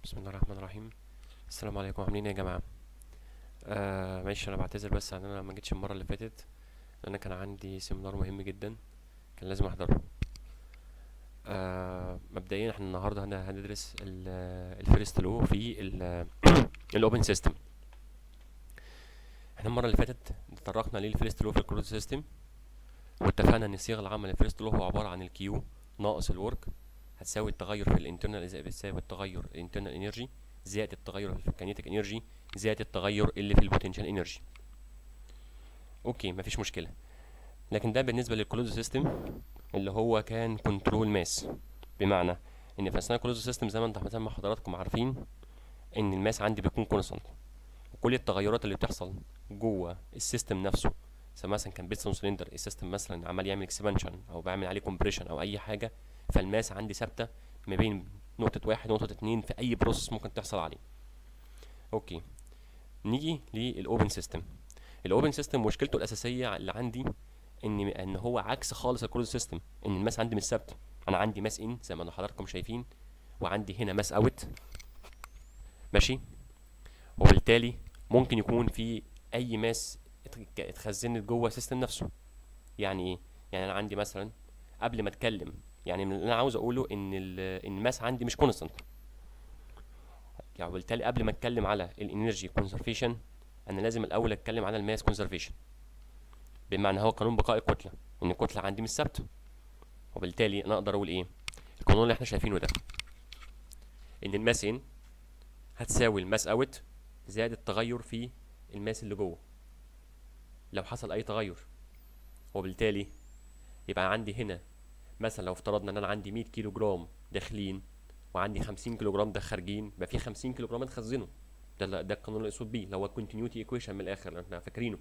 بسم الله الرحمن الرحيم السلام عليكم عاملين ايه يا جماعه آه معلش انا بعتذر بس عن انا ما جيتش المره اللي فاتت لان كان عندي سيمينار مهم جدا كان لازم احضره آه مبدئيا احنا النهارده هن- هندرس الفيرست لو في الاوبن سيستم احنا المره اللي فاتت تطرقنا للفيرست لو في الكروت سيستم واتفقنا ان الصيغه العامه للفيرست لو هو عباره عن الكيو ناقص الورك هتساوي التغير في الانترنال زائد بتساوي التغير الانترنال انرجي زائد التغير في الكينيتيك انرجي زائد التغير اللي في البوتنشال انرجي اوكي مفيش مشكله لكن ده بالنسبه للكلوز سيستم اللي هو كان كنترول ماس بمعنى ان في اثناء الكلوز سيستم زي ما انت زي ما حضراتكم عارفين ان الماس عندي بيكون كونستانت وكل التغيرات اللي بتحصل جوه السيستم نفسه سواء مثلا كان بيتسون سلندر السيستم مثلا عمال يعمل اكسبانشن او بعمل عليه كومبريشن او اي حاجه فالماس عندي ثابته ما بين نقطة واحد ونقطة اتنين في أي بروسيس ممكن تحصل عليه. أوكي. نيجي للأوبن سيستم. الأوبن سيستم مشكلته الأساسية اللي عندي إن إن هو عكس خالص الكلوز سيستم، إن الماس عندي مش ثابتة. أنا عندي ماس إن زي ما حضراتكم شايفين وعندي هنا ماس أوت. ماشي؟ وبالتالي ممكن يكون في أي ماس اتخ- اتخزنت جوه السيستم نفسه. يعني إيه؟ يعني أنا عندي مثلا قبل ما أتكلم يعني من اللي انا عاوز اقوله ان ال- ان الماس عندي مش كونستانت يعني بالتالي قبل ما اتكلم على الانرجي كونزرفيشن انا لازم الاول اتكلم على الماس كونزرفيشن بمعنى هو قانون بقاء الكتله ان الكتله عندي مش ثابته وبالتالي انا اقدر اقول ايه القانون اللي احنا شايفينه ده ان الماس ان هتساوي الماس اوت زائد التغير في الماس اللي جوه لو حصل اي تغير وبالتالي يبقى عندي هنا مثلا لو افترضنا ان انا عندي 100 كيلو جرام داخلين وعندي 50 كيلو جرام ده خارجين يبقى في 50 كيلو جرام اتخزنوا ده ال- ده القانون اللي مقصود بيه اللي هو الكونتينيوتي ايكويشن من الاخر اللي احنا فاكرينه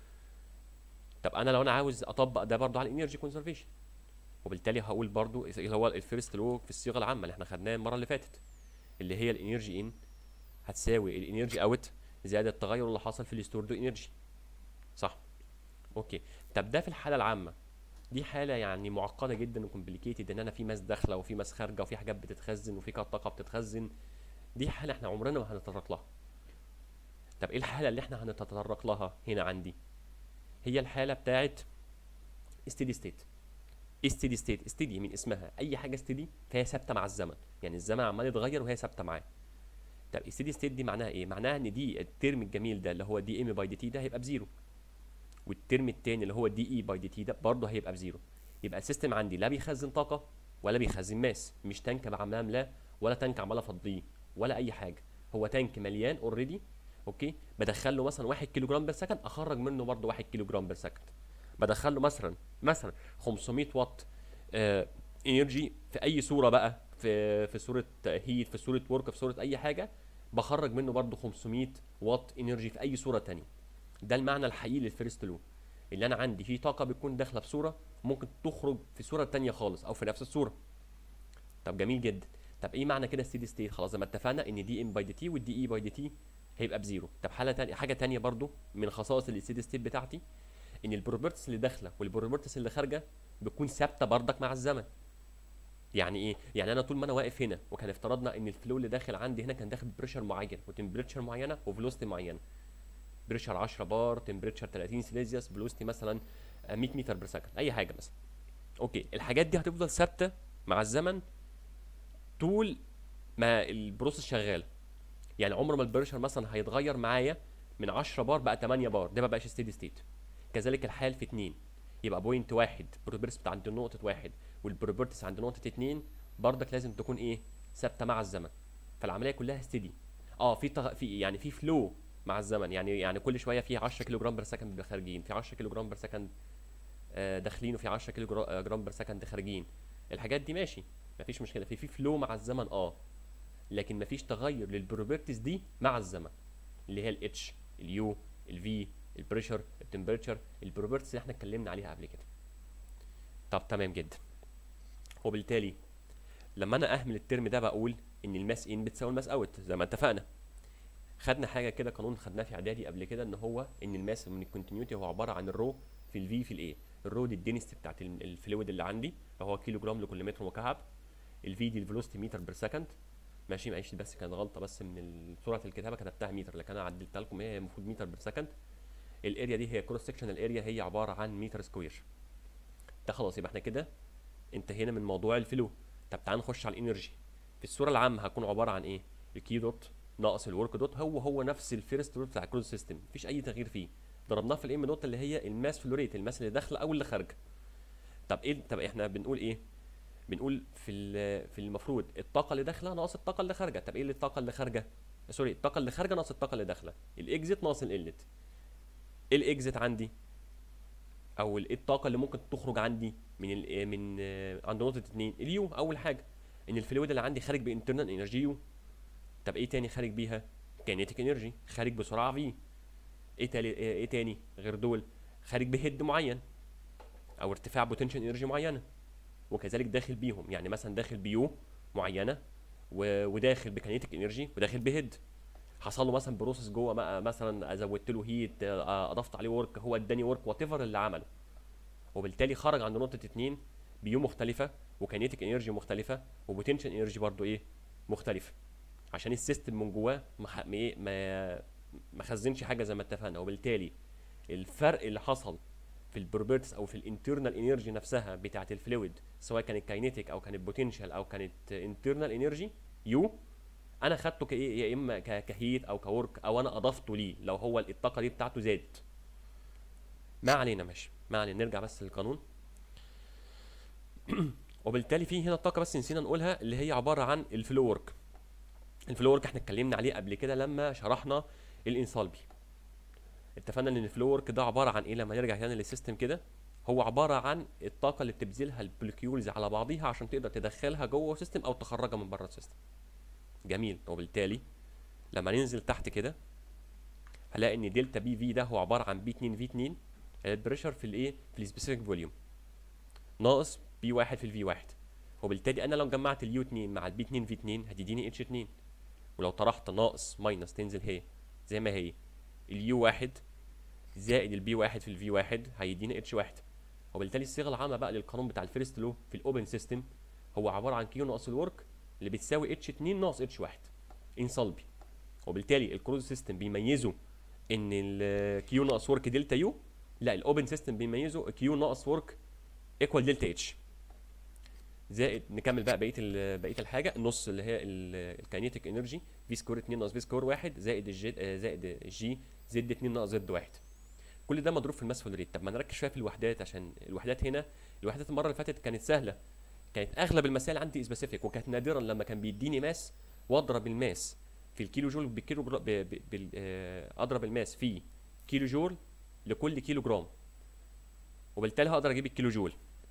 طب انا لو انا عاوز اطبق ده برضه على الانرجي كونزرفيشن وبالتالي هقول برضه اللي هو الفيرست لو في الصيغه العامه اللي احنا خدناها المره اللي فاتت اللي هي الانرجي ان هتساوي الانرجي اوت زائد التغير اللي حصل في الستورد انرجي صح اوكي طب ده في الحاله العامه دي حالة يعني معقدة جدا وكومبليكيتد ان انا في ماس داخلة وفي ماس خارجة وفي حاجات بتتخزن وفي كانت طاقة بتتخزن دي حالة احنا عمرنا ما هنتطرق لها طب ايه الحالة اللي احنا هنتطرق لها هنا عندي هي الحالة بتاعت steady state steady state steady من اسمها اي حاجة steady فهي ثابتة مع الزمن يعني الزمن عمال يتغير وهي ثابتة معاه طب steady state دي معناها ايه معناها ان دي الترم الجميل ده اللي هو دي ام باي دي تي ده هيبقى بزيرو والترم التاني اللي هو دي اي باي دي تي ده برضه هيبقى بزيرو يبقى السيستم عندي لا بيخزن طاقه ولا بيخزن ماس مش تانك عمال املاه ولا تانك عمال افضيه ولا اي حاجه هو تانك مليان اوريدي اوكي بدخل له مثلا 1 كيلو جرام بير سكند اخرج منه برضه 1 كيلو جرام بير سكند بدخل له مثلا مثلا 500 واط آه انرجي في اي صوره بقى في في صوره هيت في صوره ورك في صوره اي حاجه بخرج منه برضه 500 واط انرجي في اي صوره تانية ده المعنى الحقيقي للفيرست لو اللي انا عندي فيه طاقه بتكون داخله في صوره ممكن تخرج في صوره تانية خالص او في نفس الصوره طب جميل جدا طب ايه معنى كده ستيدي ستيت خلاص زي ما اتفقنا ان دي ام باي دي تي والدي اي باي دي تي هيبقى بزيرو طب حاله تانية حاجه تانية برضو من خصائص الستيدي ستيت بتاعتي ان البروبرتس اللي داخله والبروبرتس اللي خارجه بتكون ثابته بردك مع الزمن يعني ايه يعني انا طول ما انا واقف هنا وكان افترضنا ان الفلو اللي داخل عندي هنا كان داخل بريشر معين وتمبريتشر معينه وفلوستي معينه بريشر 10 بار تمبريتشر 30 سيليزيوس فلوستي مثلا آه، 100 متر بير سكند اي حاجه مثلا اوكي الحاجات دي هتفضل ثابته مع الزمن طول ما البروسيس شغال يعني عمر ما البريشر مثلا هيتغير معايا من 10 بار بقى 8 بار ده ما بقاش ستيدي ستيت كذلك الحال في 2 يبقى بوينت واحد بروبرتس بتاع عند نقطه واحد والبروبرتس عند نقطه 2 بردك لازم تكون ايه ثابته مع الزمن فالعمليه كلها ستيدي اه في تغ... في يعني في فلو مع الزمن يعني يعني كل شويه في 10 كيلو جرام بير سكند بيبقى خارجين في 10 كيلو جرام بير سكند آه، داخلين وفي 10 كيلو جرا- آه، جرام بير سكند خارجين الحاجات دي ماشي مفيش مشكله في في فلو مع الزمن اه لكن مفيش تغير للبروبرتيز دي مع الزمن اللي هي الاتش اليو الفي البريشر التمبريتشر البروبرتيز اللي احنا اتكلمنا عليها قبل كده طب تمام جدا وبالتالي لما انا اهمل الترم ده بقول ان الماس ان بتساوي الماس اوت زي ما اتفقنا خدنا حاجه كده قانون خدناه في اعدادي قبل كده ان هو ان الماس من الكونتينيوتي هو عباره عن الرو في الفي في الاي الرو دي الدينستي بتاعت ال- الفلويد اللي عندي اللي هو كيلو جرام لكل متر مكعب الفي دي الفيلوسيتي متر بير سكند ماشي معلش بس كانت غلطه بس من ال- سرعه الكتابه كتبتها متر لكن انا عدلتها لكم هي المفروض متر بير سكند الاريا دي هي كروس سكشنال اريا هي عباره عن متر سكوير ده خلاص يبقى احنا كده انتهينا من موضوع الفلو طب تعال نخش على الانرجي في الصوره العامه هتكون عباره عن ايه الكي دوت ناقص الورك دوت هو هو نفس الفيرست دوت بتاع الكروز سيستم مفيش اي تغيير فيه ضربناه في الام دوت اللي هي الماس فلو ريت الماس اللي داخله او اللي خارجه طب ايه طب احنا بنقول ايه بنقول في ال- في المفروض الطاقه اللي داخله ناقص الطاقه اللي خارجه طب ايه اللي الطاقه اللي خارجه سوري الطاقه اللي خارجه ناقص الطاقه اللي داخله الاكزيت ناقص الانلت ايه الاكزيت عندي او ال- ايه الطاقه اللي ممكن تخرج عندي من ال من آه، عند نقطه اتنين اليو اول حاجه ان الفلويد اللي عندي خارج بانترنال انرجي يو طب ايه تاني خارج بيها كينيتيك انرجي خارج بسرعه في ايه تالي ايه إيه تاني غير دول خارج بهيد معين او ارتفاع بوتنشال انرجي معينه وكذلك داخل بيهم يعني مثلا داخل بيو معينه و... وداخل بكينيتيك انرجي وداخل بهيد حصل له مثلا بروسس جوه بقى مثلا زودت له هيت آه، اضفت عليه ورك هو اداني ورك وات ايفر اللي عمله وبالتالي خرج عند نقطه اتنين بيو مختلفه وكينيتيك انرجي مختلفه وبوتنشال انرجي برضو ايه مختلفه عشان السيستم من جواه ما خ- ما إيه؟ ما ما خزنش حاجه زي ما اتفقنا وبالتالي الفرق اللي حصل في البروبرتس او في الانترنال انرجي نفسها بتاعه الفلويد سواء كانت كاينيتيك او كانت بوتنشال او كانت انترنال انرجي يو انا خدته كايه يا اما ك- كهيت او كورك او انا اضفته ليه لو هو الطاقه دي بتاعته زادت ما علينا ماشي ما علينا نرجع بس للقانون وبالتالي في هنا الطاقه بس نسينا نقولها اللي هي عباره عن الفلو ورك الفلو ورك احنا اتكلمنا عليه قبل كده لما شرحنا الانسالبي اتفقنا ان الفلو ورك ده عباره عن ايه لما نرجع تاني للسيستم كده هو عباره عن الطاقه اللي بتبذلها البوليكيولز على بعضيها عشان تقدر تدخلها جوه السيستم او تخرجها من بره السيستم جميل وبالتالي لما ننزل تحت كده هلاقي ان دلتا بي في ده هو عباره عن بي 2 في 2 البريشر في الايه في السبيسيفيك فوليوم ناقص بي 1 في الفي 1 وبالتالي انا لو جمعت اليو 2 مع البي 2 في 2 هتديني اتش 2 ولو طرحت ناقص ماينس تنزل هي زي ما هي اليو 1 زائد البي 1 في الفي 1 هيديني اتش 1 وبالتالي الصيغه العامه بقى للقانون بتاع الفيرست لو في الاوبن سيستم هو عباره عن كيو ناقص الورك اللي بتساوي اتش 2 ناقص اتش 1 انصلبي وبالتالي الكلوز سيستم بيميزوا ان الكيو ناقص ورك دلتا يو لا الاوبن سيستم بيميزوا كيو ناقص ورك ايكوال دلتا اتش زائد نكمل بقى بقيه ال- بقيه الحاجه النص اللي هي الكاينيتيك انرجي في سكور 2 ناقص في سكور 1 زائد الجي آه، زائد الجي زد 2 ناقص زد 1 كل ده مضروب في الماس فول ريت طب ما نركز شويه في الوحدات عشان الوحدات هنا الوحدات المره اللي فاتت كانت سهله كانت اغلب المسائل عندي سبيسيفيك وكانت نادرا لما كان بيديني ماس واضرب الماس في الكيلو جول بالكيلو جرا- ب- ب- بال- آه، اضرب الماس في كيلو جول لكل كيلو جرام وبالتالي هقدر اجيب الكيلو جول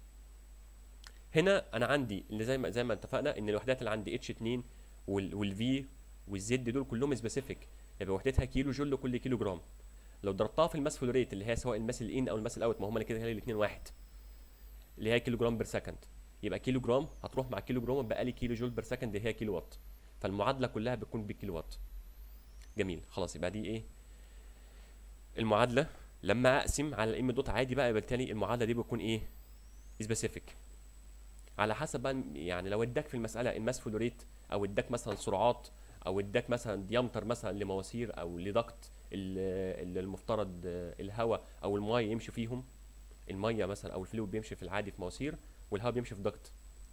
هنا انا عندي اللي زي ما زي ما اتفقنا ان الوحدات اللي عندي اتش 2 والفي والزد دول كلهم سبيسيفيك يبقى وحدتها كيلو جول لكل كيلو جرام لو ضربتها في الماس فلو ريت اللي هي سواء الماس الان او الماس الاوت ما هم كده كده الاثنين واحد اللي هي كيلو جرام بير سكند يبقى كيلو جرام هتروح مع كيلو جرام بقى لي كيلو جول بير سكند اللي هي كيلو وات فالمعادله كلها بتكون بالكيلو وات جميل خلاص يبقى دي ايه المعادله لما اقسم على الام دوت عادي بقى يبقى بالتالي المعادله دي بتكون ايه سبيسيفيك على حسب بقى يعني لو اداك في المساله الماس فلو ريت او اداك مثلا سرعات او اداك مثلا ديامتر مثلا لمواسير او لضغط ال- اللي المفترض آه، الهواء او الميه يمشي فيهم الميه مثلا او الفلويد بيمشي في العادي في مواسير والهواء بيمشي في ضغط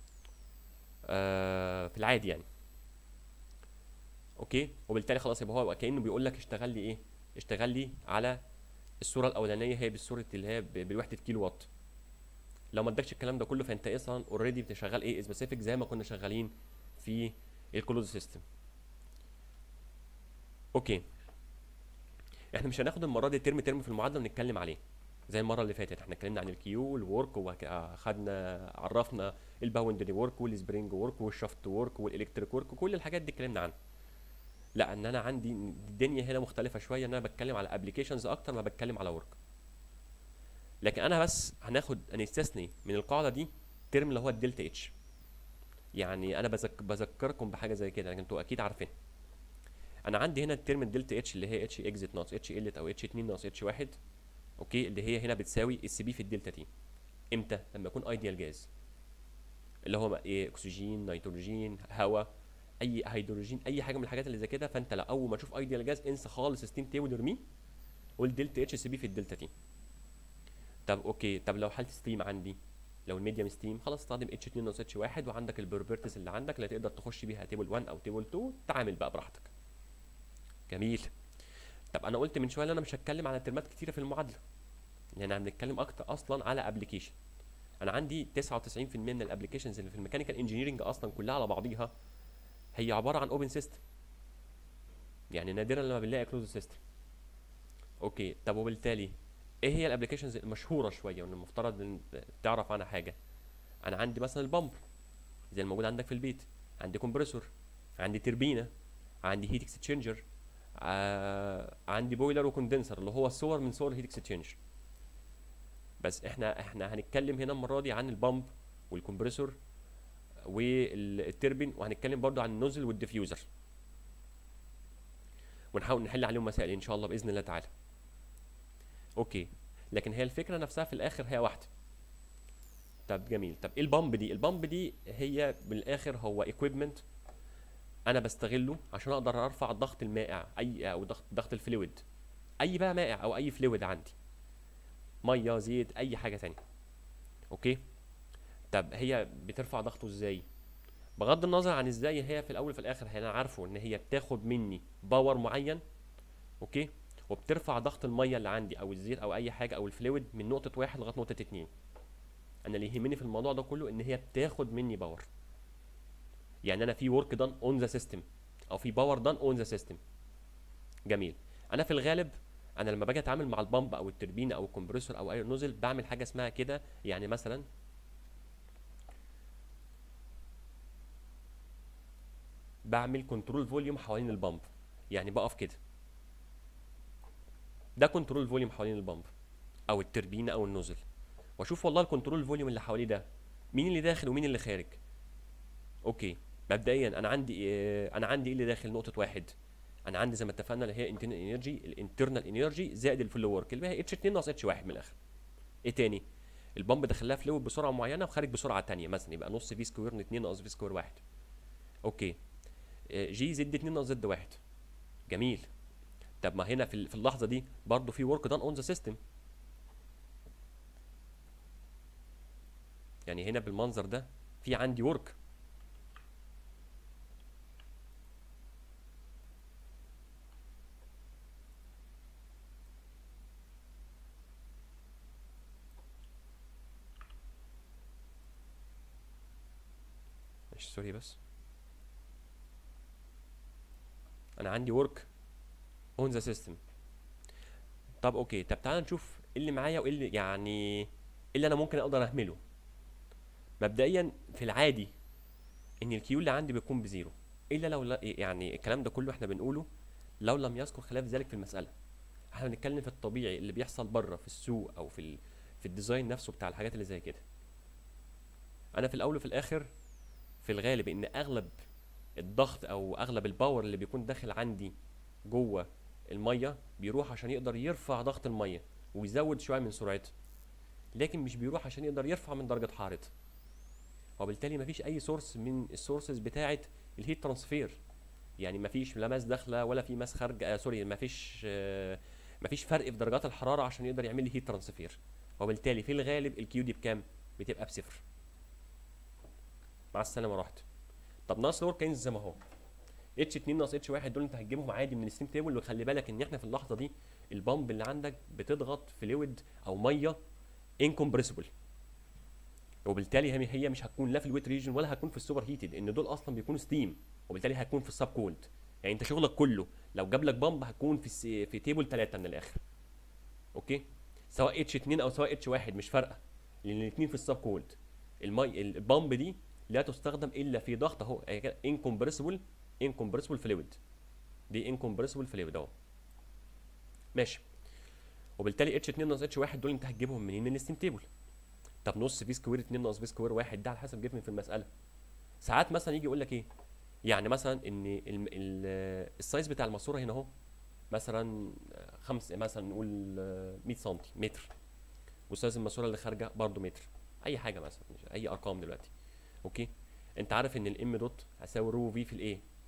آه في العادي يعني اوكي وبالتالي خلاص يبقى هو كانه بيقول لك اشتغل لي ايه اشتغل لي على الصوره الاولانيه هي بالصوره اللي هي ب- بالوحده كيلو وات لو ما ادكش الكلام ده كله فانت اصلا اوريدي بتشغل ايه سبيسيفيك زي ما كنا شغالين في الكلوز سيستم اوكي احنا مش هناخد المره دي ترم ترم في المعادله ونتكلم عليه زي المره اللي فاتت احنا اتكلمنا عن الكيو والورك وخدنا عرفنا الباوندري ورك والسبرينج ورك والشافت ورك والالكتريك ورك وكل الحاجات دي اتكلمنا عنها لا ان انا عندي الدنيا هنا مختلفه شويه ان انا بتكلم على ابلكيشنز اكتر ما بتكلم على ورك لكن انا بس هناخد هنستثني من القاعده دي ترم اللي هو الدلتا اتش يعني انا بذك بذكركم بحاجه زي كده لكن انتوا اكيد عارفين انا عندي هنا الترم الدلتا اتش اللي هي اتش اكزيت ناقص اتش الت او اتش 2 ناقص اتش 1 اوكي اللي هي هنا بتساوي اس بي في الدلتا تي امتى لما يكون ايديال جاز اللي هو ايه اكسجين نيتروجين هواء اي هيدروجين اي حاجه من الحاجات اللي زي كده فانت لو اول ما تشوف ايديال جاز انسى خالص ستيم تيبل ارميه قول دلتا اتش سي بي في الدلتا تي طب اوكي طب لو حاله ستيم عندي لو الميديم ستيم خلاص استخدم اتش 2 ناقص اتش 1 وعندك البروبرتيز اللي عندك اللي تقدر تخش بيها تيبل 1 او تيبل 2 تعامل بقى براحتك جميل طب انا قلت من شويه ان انا مش هتكلم على ترمات كتيره في المعادله لان احنا بنتكلم اكتر اصلا على ابلكيشن انا عندي 99% من الابلكيشنز اللي في الميكانيكال انجينيرنج اصلا كلها على بعضيها هي عباره عن اوبن سيستم يعني نادرا لما بنلاقي كلوز سيستم اوكي طب وبالتالي ايه هي الابلكيشنز المشهوره شويه وان المفترض ان تعرف عنها حاجه انا عندي مثلا البامب زي الموجود عندك في البيت عندي كومبريسور عندي تربينه عندي هيت اكسشينجر آه عندي بويلر وكوندنسر اللي هو صور من صور الهيت اكسشينجر بس احنا احنا هنتكلم هنا المره دي عن البامب والكمبريسور والتربين وهنتكلم برضو عن النوزل والديفيوزر ونحاول نحل عليهم مسائل ان شاء الله باذن الله تعالى اوكي لكن هي الفكره نفسها في الاخر هي واحده طب جميل طب ايه البامب دي البامب دي هي بالاخر هو ايكويبمنت انا بستغله عشان اقدر ارفع ضغط المائع اي او ضغط ضغط الفلويد اي بقى مائع او اي فلويد عندي ميه زيت اي حاجه تانية اوكي طب هي بترفع ضغطه ازاي بغض النظر عن ازاي هي في الاول وفي الاخر انا عارفه ان هي بتاخد مني باور معين اوكي وبترفع ضغط الميه اللي عندي او الزيت او اي حاجه او الفلويد من نقطه واحد لغايه نقطه اتنين انا اللي يهمني في الموضوع ده كله ان هي بتاخد مني باور يعني انا في ورك دان اون ذا سيستم او في باور دان اون ذا سيستم جميل انا في الغالب انا لما باجي اتعامل مع البامب او التربينه او الكمبريسور او اي نوزل بعمل حاجه اسمها كده يعني مثلا بعمل كنترول فوليوم حوالين البامب يعني بقف كده ده كنترول فوليوم حوالين البامب او التربينه او النوزل واشوف والله الكنترول فوليوم اللي حواليه ده مين اللي داخل ومين اللي خارج اوكي مبدئيا انا عندي إيه انا عندي ايه اللي داخل نقطه واحد انا عندي زي ما اتفقنا اللي هي انترنال انرجي الانترنال انرجي زائد الفلو ورك اللي هي اتش 2 ناقص اتش 1 من الاخر ايه تاني البامب دخل لها فلويد بسرعه معينه وخارج بسرعه ثانيه مثلا يبقى نص في سكوير 2 ناقص في سكوير 1 اوكي جي زد 2 ناقص زد 1 جميل طب ما هنا في في اللحظه دي برضو في ورك دان اون ذا سيستم يعني هنا بالمنظر ده في عندي ورك معلش سوري بس انا عندي ورك اون ذا سيستم طب اوكي طب تعال نشوف ايه اللي معايا وايه اللي يعني ايه اللي انا ممكن اقدر اهمله مبدئيا في العادي ان الكيو اللي عندي بيكون بزيرو الا لو لا يعني الكلام ده كله احنا بنقوله لو لم يذكر خلاف ذلك في المساله احنا بنتكلم في الطبيعي اللي بيحصل بره في السوق او في ال... في الديزاين نفسه بتاع الحاجات اللي زي كده انا في الاول وفي الاخر في الغالب ان اغلب الضغط او اغلب الباور اللي بيكون داخل عندي جوه الميه بيروح عشان يقدر يرفع ضغط الميه ويزود شويه من سرعتها لكن مش بيروح عشان يقدر يرفع من درجه حرارتها وبالتالي مفيش اي سورس من السورسز بتاعه الهيت ترانسفير يعني مفيش لا ماس داخله ولا في ماس خارجه آه سوري مفيش آه مفيش فرق في درجات الحراره عشان يقدر يعمل لي هيت ترانسفير وبالتالي في الغالب الكيو دي بكام بتبقى بصفر مع السلامه رحت طب ناقص الورك ينزل زي ما هو اتش 2 ناقص اتش 1 دول انت هتجيبهم عادي من الستيم تيبل وخلي بالك ان احنا في اللحظه دي البامب اللي عندك بتضغط فلويد او ميه انكمبريسبل وبالتالي هي هي مش هتكون لا في الويت ريجن ولا هتكون في السوبر هيتد ان دول اصلا بيكونوا ستيم وبالتالي هتكون في السب كولد يعني انت شغلك كله لو جاب لك بامب هتكون في الس- في تيبل 3 من الاخر اوكي سواء اتش 2 او سواء اتش 1 مش فارقه لان الاثنين في السب كولد المي البامب دي لا تستخدم الا في ضغط اهو انكمبريسبل انكمبريسبل فلويد دي انكمبريسبل فلويد اهو ماشي وبالتالي اتش 2 ناقص اتش 1 دول انت هتجيبهم منين من الستيم تيبل طب نص في سكوير 2 ناقص في سكوير 1 ده على حسب جيفن في المساله ساعات مثلا يجي يقول لك ايه يعني مثلا ان ال- ال- السايز بتاع الماسوره هنا اهو مثلا خمس مثلا نقول آه، 100 سم متر وسايز الماسوره اللي خارجه برضه متر اي حاجه مثلا مش اي ارقام دلوقتي اوكي انت عارف ان الام دوت هتساوي رو في في الايه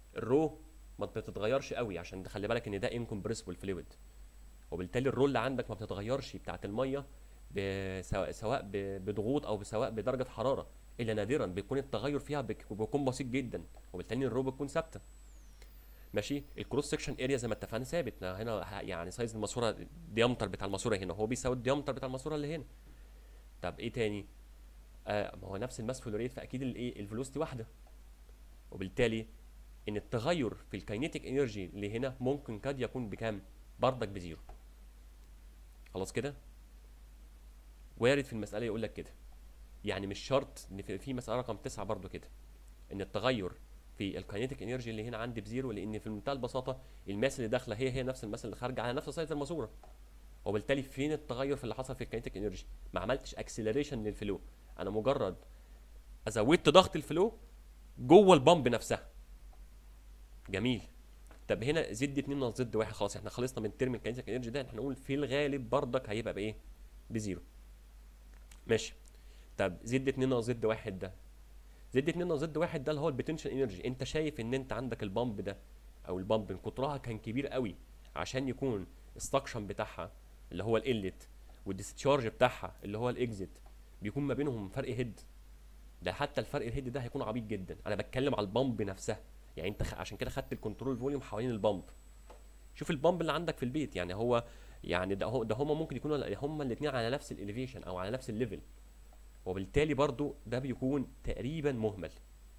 الرو ما بتتغيرش قوي عشان خلي بالك ان ده انكمبريسبل فلويد وبالتالي الرول اللي عندك ما بتتغيرش بتاعه الميه ب- سواء سواء ب- بضغوط او سواء بدرجه حراره الا نادرا بيكون التغير فيها بيك- بيكون بسيط جدا وبالتالي الرو بتكون ثابته ماشي الكروس سكشن اريا زي ما اتفقنا ثابت هنا ه- يعني سايز الماسوره الديامتر بتاع الماسوره هنا هو بيساوي الديامتر بتاع الماسوره اللي هنا طب ايه تاني آه ما هو نفس الماس فلو ريت فاكيد الايه الفيلوسيتي واحده وبالتالي ان التغير في الكاينيتيك انرجي اللي هنا ممكن قد يكون بكام بردك بزيرو خلاص كده وارد في المساله يقول لك كده يعني مش شرط ان في في مساله رقم تسعة برضو كده ان التغير في الكاينيتيك انرجي اللي هنا عندي بزيرو لان في منتهى البساطه الماس اللي داخله هي هي نفس الماس اللي خارجه على نفس سايز الماسوره وبالتالي فين التغير في اللي حصل في الكاينيتيك انرجي ما عملتش اكسلريشن للفلو انا مجرد زودت ضغط الفلو جوه البامب نفسها جميل طب هنا زد 2 ناقص زد 1 خلاص احنا خلصنا من ترم الكاينيتيك انرجي ده احنا نقول في الغالب بردك هيبقى بايه بزيرو ماشي طب زد 2 ناقص زد 1 ده زد 2 ناقص زد 1 ده اللي هو البوتنشال انرجي انت شايف ان انت عندك البامب ده او البامب قطرها كان كبير قوي عشان يكون السكشن بتاعها اللي هو الانلت والديسشارج بتاعها اللي هو الاكزيت بيكون ما بينهم فرق هيد ده حتى الفرق الهيد ده هيكون عبيط جدا انا بتكلم على البامب نفسها يعني انت خ... عشان كده خدت الكنترول فوليوم حوالين البامب شوف البامب اللي عندك في البيت يعني هو يعني ده هو ده هما ممكن يكونوا هما الاثنين على نفس الاليفيشن او على نفس الليفل وبالتالي برضو ده بيكون تقريبا مهمل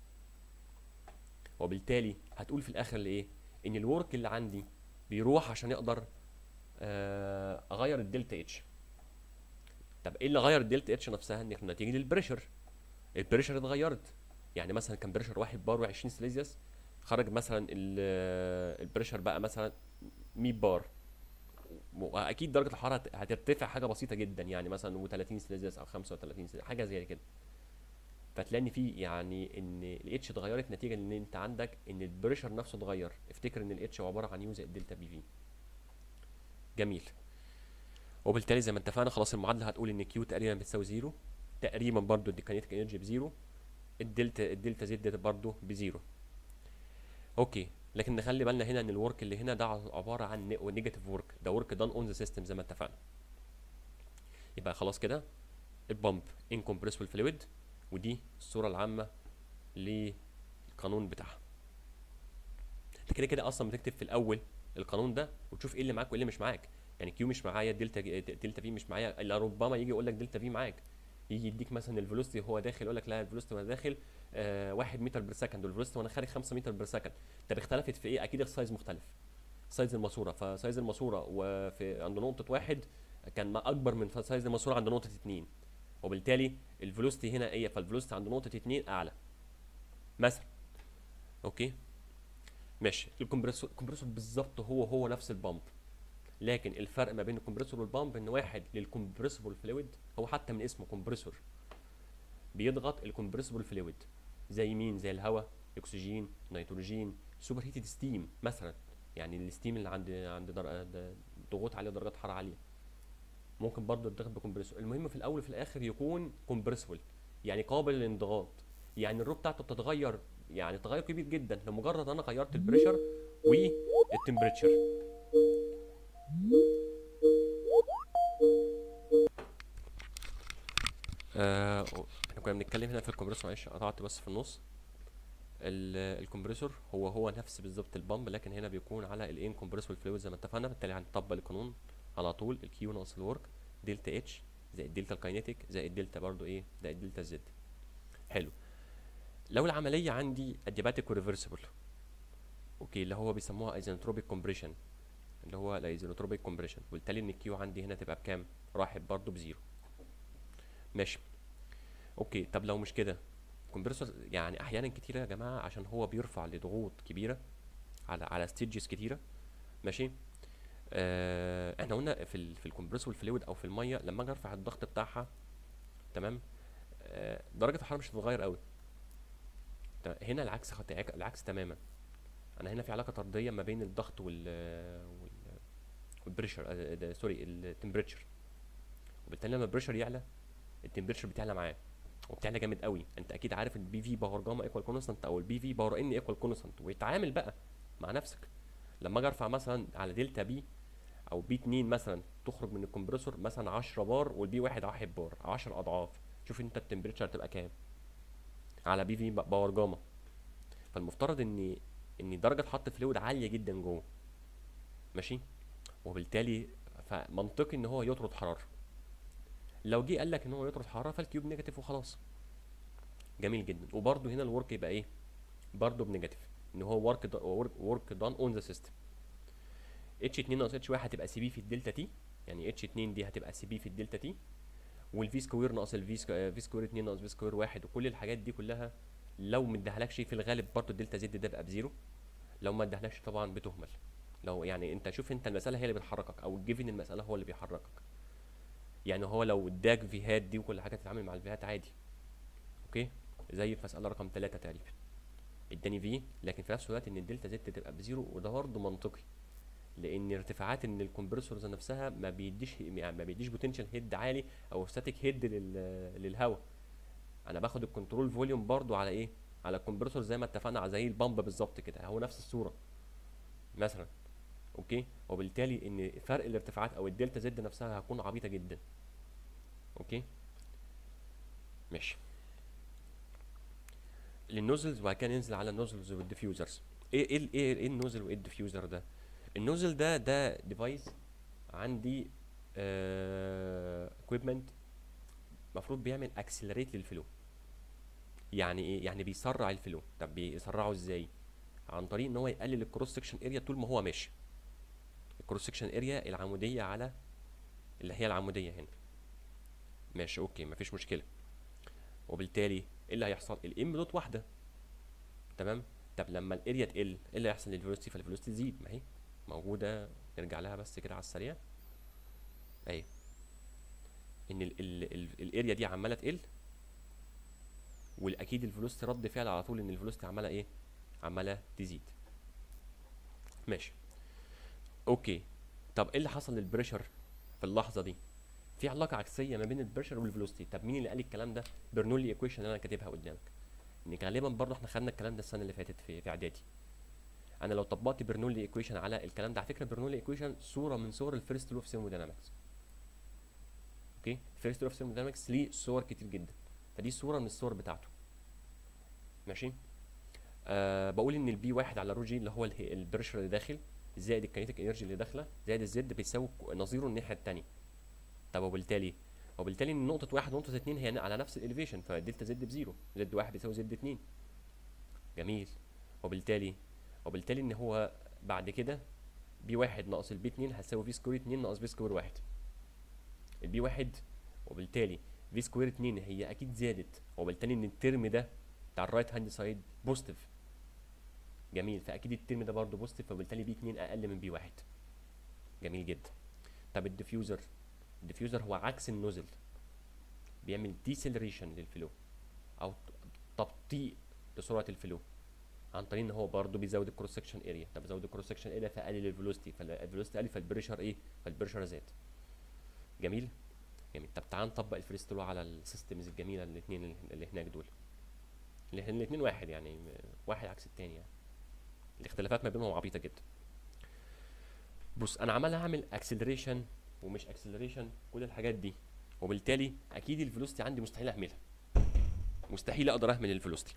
وبالتالي هتقول في الاخر لايه ان الورك اللي عندي بيروح عشان يقدر آه، اغير الدلتا اتش طب ايه اللي غير الدلتا اتش نفسها ان نتيجه للبريشر البريشر اتغيرت يعني مثلا كان بريشر 1 بار و20 سيليزيوس خرج مثلا ال- البريشر بقى مثلا 100 بار واكيد درجه الحراره هت- هترتفع حاجه بسيطه جدا يعني مثلا و30 سيليزيوس او 35 سيليزيوس حاجه زي كده فتلاقي ان في يعني ان الاتش اتغيرت نتيجه ان انت عندك ان البريشر نفسه اتغير افتكر ان الاتش عباره عن يو زائد دلتا بي في جميل وبالتالي زي ما اتفقنا خلاص المعادله هتقول ان كيو تقريبا بتساوي زيرو تقريبا برضو الكينيتيك انرجي بزيرو الدلتا الدلتا زد ده برضو بزيرو اوكي لكن نخلي بالنا هنا ان الورك اللي هنا ده عباره عن نيجاتيف ورك ده ورك دان اون ذا سيستم زي ما اتفقنا يبقى خلاص كده البامب انكمبريسبل فلويد ودي الصوره العامه للقانون بتاعها انت كده كده اصلا بتكتب في الاول القانون ده وتشوف ايه اللي معاك وايه اللي مش معاك يعني كيو مش معايا دلتا دلتا في مش معايا الا ربما يجي يقول لك دلتا في معاك يجي يديك مثلا الفيلوسيتي هو داخل يقول لك لا الفيلوسيتي وانا داخل آه 1 متر بير سكند والفيلوسيتي وانا خارج 5 متر بير سكند طب اختلفت في ايه اكيد السايز مختلف سايز الماسوره فسايز الماسوره وفي عند نقطه واحد كان ما اكبر من سايز الماسوره عند نقطه اتنين وبالتالي الفيلوسيتي هنا ايه فالفيلوسيتي عند نقطه اتنين اعلى مثلا اوكي ماشي الكمبريسور الكمبريسور بالظبط هو هو نفس البامب لكن الفرق ما بين الكمبريسور والبامب ان واحد للكمبريسبل فلويد هو حتى من اسمه كمبريسور بيضغط الكمبريسبل فلويد زي مين زي الهواء اكسجين نيتروجين سوبر هيتد ستيم مثلا يعني الستيم اللي عند عند در... د- ضغوط عاليه درجات حراره عاليه ممكن برضه يتضغط بكمبريسور المهم في الاول وفي الاخر يكون كومبريسبل يعني قابل للانضغاط يعني الرو بتاعته بتتغير يعني تغير كبير جدا لمجرد انا غيرت البريشر والتمبريتشر آه احنا كنا بنتكلم هنا في الكمبريسور معلش قطعت بس في النص ال- الكمبريسور هو هو نفس بالظبط البامب لكن هنا بيكون على الان كومبريسبل فلويد زي ما اتفقنا بالتالي هنطبق القانون على طول الكيو ناقص الورك دلتا اتش زائد دلتا الكاينيتيك زائد دلتا برضو ايه زائد دلتا زد حلو لو العمليه عندي ادياباتيك وريفرسبل اوكي اللي هو بيسموها ايزنتروبيك كومبريشن اللي هو الايزنتروبيك كومبريشن وبالتالي ان الكيو عندي هنا تبقى بكام راحت برضو بزيرو ماشي اوكي طب لو مش كده كومبريسور يعني احيانا كتيره يا جماعه عشان هو بيرفع لضغوط كبيره على على ستيجز كتيره ماشي آه احنا قلنا في ال في الكمبريسور فلويد او في الميه لما اجي ارفع الضغط بتاعها تمام آه درجه الحراره مش هتتغير قوي تمام، هنا العكس خط... العكس تماما انا هنا في علاقه طرديه ما بين الضغط وال وال والبريشر آه، ده- سوري التمبريتشر وبالتالي لما البريشر يعلى التمبريتشر بتعلى معاه وبتعلى جامد قوي انت اكيد عارف البي في باور جاما ايكوال كونستانت او البي في باور ان ايكوال كونستانت ويتعامل بقى مع نفسك لما اجي ارفع مثلا على دلتا بي او بي 2 مثلا تخرج من الكمبريسور مثلا 10 بار والبي 1 1 بار 10 اضعاف شوف انت التمبريتشر تبقى كام على بي في باور جاما فالمفترض ان ان درجه حط فلويد عاليه جدا جوه ماشي وبالتالي فمنطقي ان هو يطرد حراره لو جه قال لك ان هو يطرد حراره فالكيوب نيجاتيف وخلاص جميل جدا وبرده هنا الورك يبقى ايه برده بنيجاتيف ان هو ورك ورك دان اون ذا سيستم اتش 2 ناقص اتش 1 هتبقى سي بي في الدلتا تي يعني اتش 2 دي هتبقى سي بي في الدلتا تي والفي سكوير ناقص الفي في سكوير 2 ناقص في سكوير 1 وكل الحاجات دي كلها لو ما ادهالكش في الغالب برضه الدلتا زد ده بقى بزيرو لو ما ادهالكش طبعا بتهمل لو يعني انت شوف انت المساله هي اللي بتحركك او الجيفن المساله هو اللي بيحركك يعني هو لو اداك فيهات دي وكل حاجه تتعامل مع الفيهات عادي اوكي زي في مساله رقم 3 تقريبا اداني في لكن في نفس الوقت ان الدلتا زد تبقى بزيرو وده برضه منطقي لان ارتفاعات ان الكمبرسورز نفسها ما بيديش يعني ما بيديش بوتنشال هيد عالي او ستاتيك هيد للهواء انا باخد الكنترول فوليوم برضو على ايه على الكمبرسور زي ما اتفقنا على زي البامب بالظبط كده هو نفس الصوره مثلا اوكي وبالتالي ان فرق الارتفاعات او الدلتا زد نفسها هتكون عبيطه جدا اوكي ماشي للنوزلز وبعد كده ننزل على النوزلز والديفيوزرز ايه ايه ايه ايه النوزل وايه الديفيوزر ده النوزل ده ده ديفايس عندي اكويبمنت المفروض بيعمل اكسلريت للفلو يعني ايه يعني بيسرع الفلو طب بيسرعه ازاي عن طريق ان هو يقلل الكروس سكشن اريا طول ما هو ماشي الكروس سكشن اريا العموديه على اللي هي العموديه هنا ماشي اوكي مفيش مشكله وبالتالي ايه اللي هيحصل الام دوت واحده تمام طب لما الاريا تقل ايه اللي هيحصل للفيلوسيتي فالفيلوسيتي تزيد ما هي موجوده نرجع لها بس كده على السريع اهي ان ال ال ال الاريا دي عماله تقل والاكيد الفلوسيتي رد فعل على طول ان الفلوسيتي عماله ايه عماله تزيد ماشي اوكي طب ايه اللي حصل للبريشر في اللحظه دي في علاقه عكسيه ما بين البريشر والفلوسيتي طب مين اللي قال الكلام ده برنولي ايكويشن اللي انا كاتبها قدامك ان غالبا برضه احنا خدنا الكلام ده السنه اللي فاتت في في اعدادي انا لو طبقت برنولي ايكويشن على الكلام ده على فكره برنولي ايكويشن صوره من صور الفيرست لو اوف ثيرموداينامكس اوكي الفيرست لو اوف ثيرموداينامكس ليه صور كتير جدا فدي صوره من الصور بتاعته ماشي آه بقول ان البي واحد على رو جي اللي هو البريشر اللي داخل زائد الكينيتيك انرجي اللي داخله زائد الزد بيساوي نظيره الناحيه الثانيه طب وبالتالي وبالتالي ان نقطه واحد ونقطه اتنين هي على نفس الاليفيشن فدلتا زد بزيرو زد واحد بيساوي زد اتنين جميل وبالتالي وبالتالي ان هو بعد كده بي واحد ناقص البي اتنين هتساوي في سكوير اتنين ناقص في سكوير واحد البي واحد وبالتالي في سكوير اتنين هي اكيد زادت وبالتالي ان الترم ده بتاع الرايت هاند سايد بوزيتيف جميل فاكيد الترم ده برضه بوزيتيف فبالتالي بي اتنين اقل من بي واحد جميل جدا طب الديفيوزر الديفيوزر هو عكس النوزل بيعمل ديسلريشن للفلو او تبطيء لسرعه الفلو عن طريق ان هو برضه بيزود الكروس سكشن اريا طب بيزود الكروس سكشن اريا فقلل الفيلوسيتي فالفيلوسيتي قل فالبريشر ايه فالبريشر زاد جميل جميل طب تعال نطبق الفريست لو على السيستمز الجميله الاثنين اللي هناك دول الاثنين واحد يعني واحد عكس الثاني يعني الاختلافات ما بينهم عبيطه جدا بص انا عمال اعمل اكسلريشن ومش اكسلريشن كل الحاجات دي وبالتالي اكيد الفيلوسيتي عندي مستحيل اهملها مستحيل اقدر اهمل الفيلوسيتي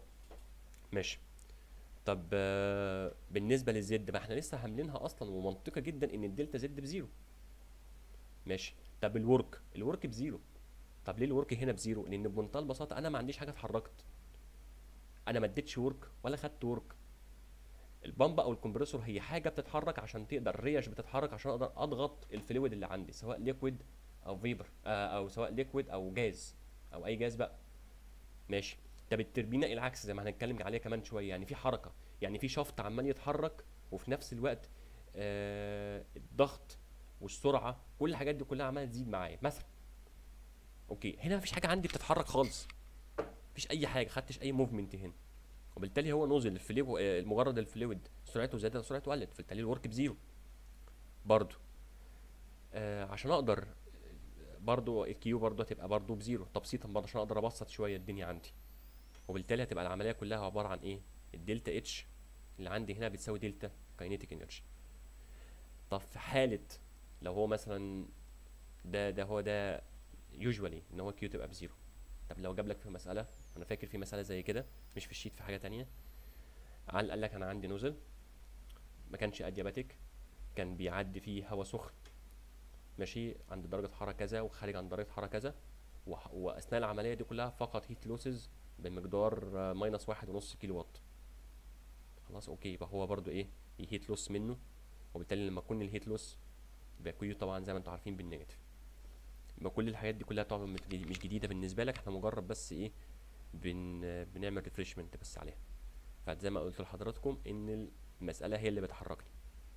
ماشي طب آه بالنسبه للزد ما احنا لسه عاملينها اصلا ومنطقه جدا ان الدلتا زد بزيرو ماشي طب الورك الورك بزيرو طب ليه الورك هنا بزيرو لان بمنتهى البساطه انا ما عنديش حاجه اتحركت انا ما اديتش ورك ولا خدت ورك البامب او الكمبريسور هي حاجه بتتحرك عشان تقدر الريش بتتحرك عشان اقدر اضغط الفلويد اللي عندي سواء ليكويد او فيبر آه او سواء ليكويد او جاز او اي جاز بقى ماشي طب التربينه العكس زي ما هنتكلم عليه كمان شويه يعني في حركه يعني في شفط عمال يتحرك وفي نفس الوقت آه الضغط والسرعه كل الحاجات دي كلها عماله تزيد معايا مثلا اوكي هنا مفيش حاجه عندي بتتحرك خالص مفيش اي حاجه خدتش اي موفمنت هنا وبالتالي هو نزل الفليو آه مجرد الفلويد سرعته زادت سرعته قلت فبالتالي الورك بزيرو برضو آه عشان اقدر برضو الكيو برضو هتبقى برضو بزيرو تبسيطا برضو عشان اقدر ابسط شويه الدنيا عندي وبالتالي هتبقى العمليه كلها عباره عن ايه الدلتا اتش اللي عندي هنا بتساوي دلتا كاينيتيك انرجي طب في حاله لو هو مثلا ده ده هو ده يوجوالي ان هو كيو تبقى بزيرو طب لو جاب لك في مساله انا فاكر في مساله زي كده مش في الشيت في حاجه تانية قال قال لك انا عندي نوزل ما كانش ادياباتيك كان بيعدي فيه هواء سخن ماشي عند درجه حراره كذا وخارج عند درجه حراره كذا وح- واثناء العمليه دي كلها فقط هيت لوسز بمقدار ماينس واحد ونص كيلو وات خلاص اوكي يبقى هو برضو ايه يهيت لوس منه وبالتالي لما يكون الهيت لوس يبقى كيو طبعا زي ما انتم عارفين بالنيجاتيف يبقى كل الحاجات دي كلها طبعا مش جديد- مش جديده بالنسبه لك احنا مجرد بس ايه بن بنعمل ريفريشمنت بس عليها فزي ما قلت لحضراتكم ان المساله هي اللي بتحركني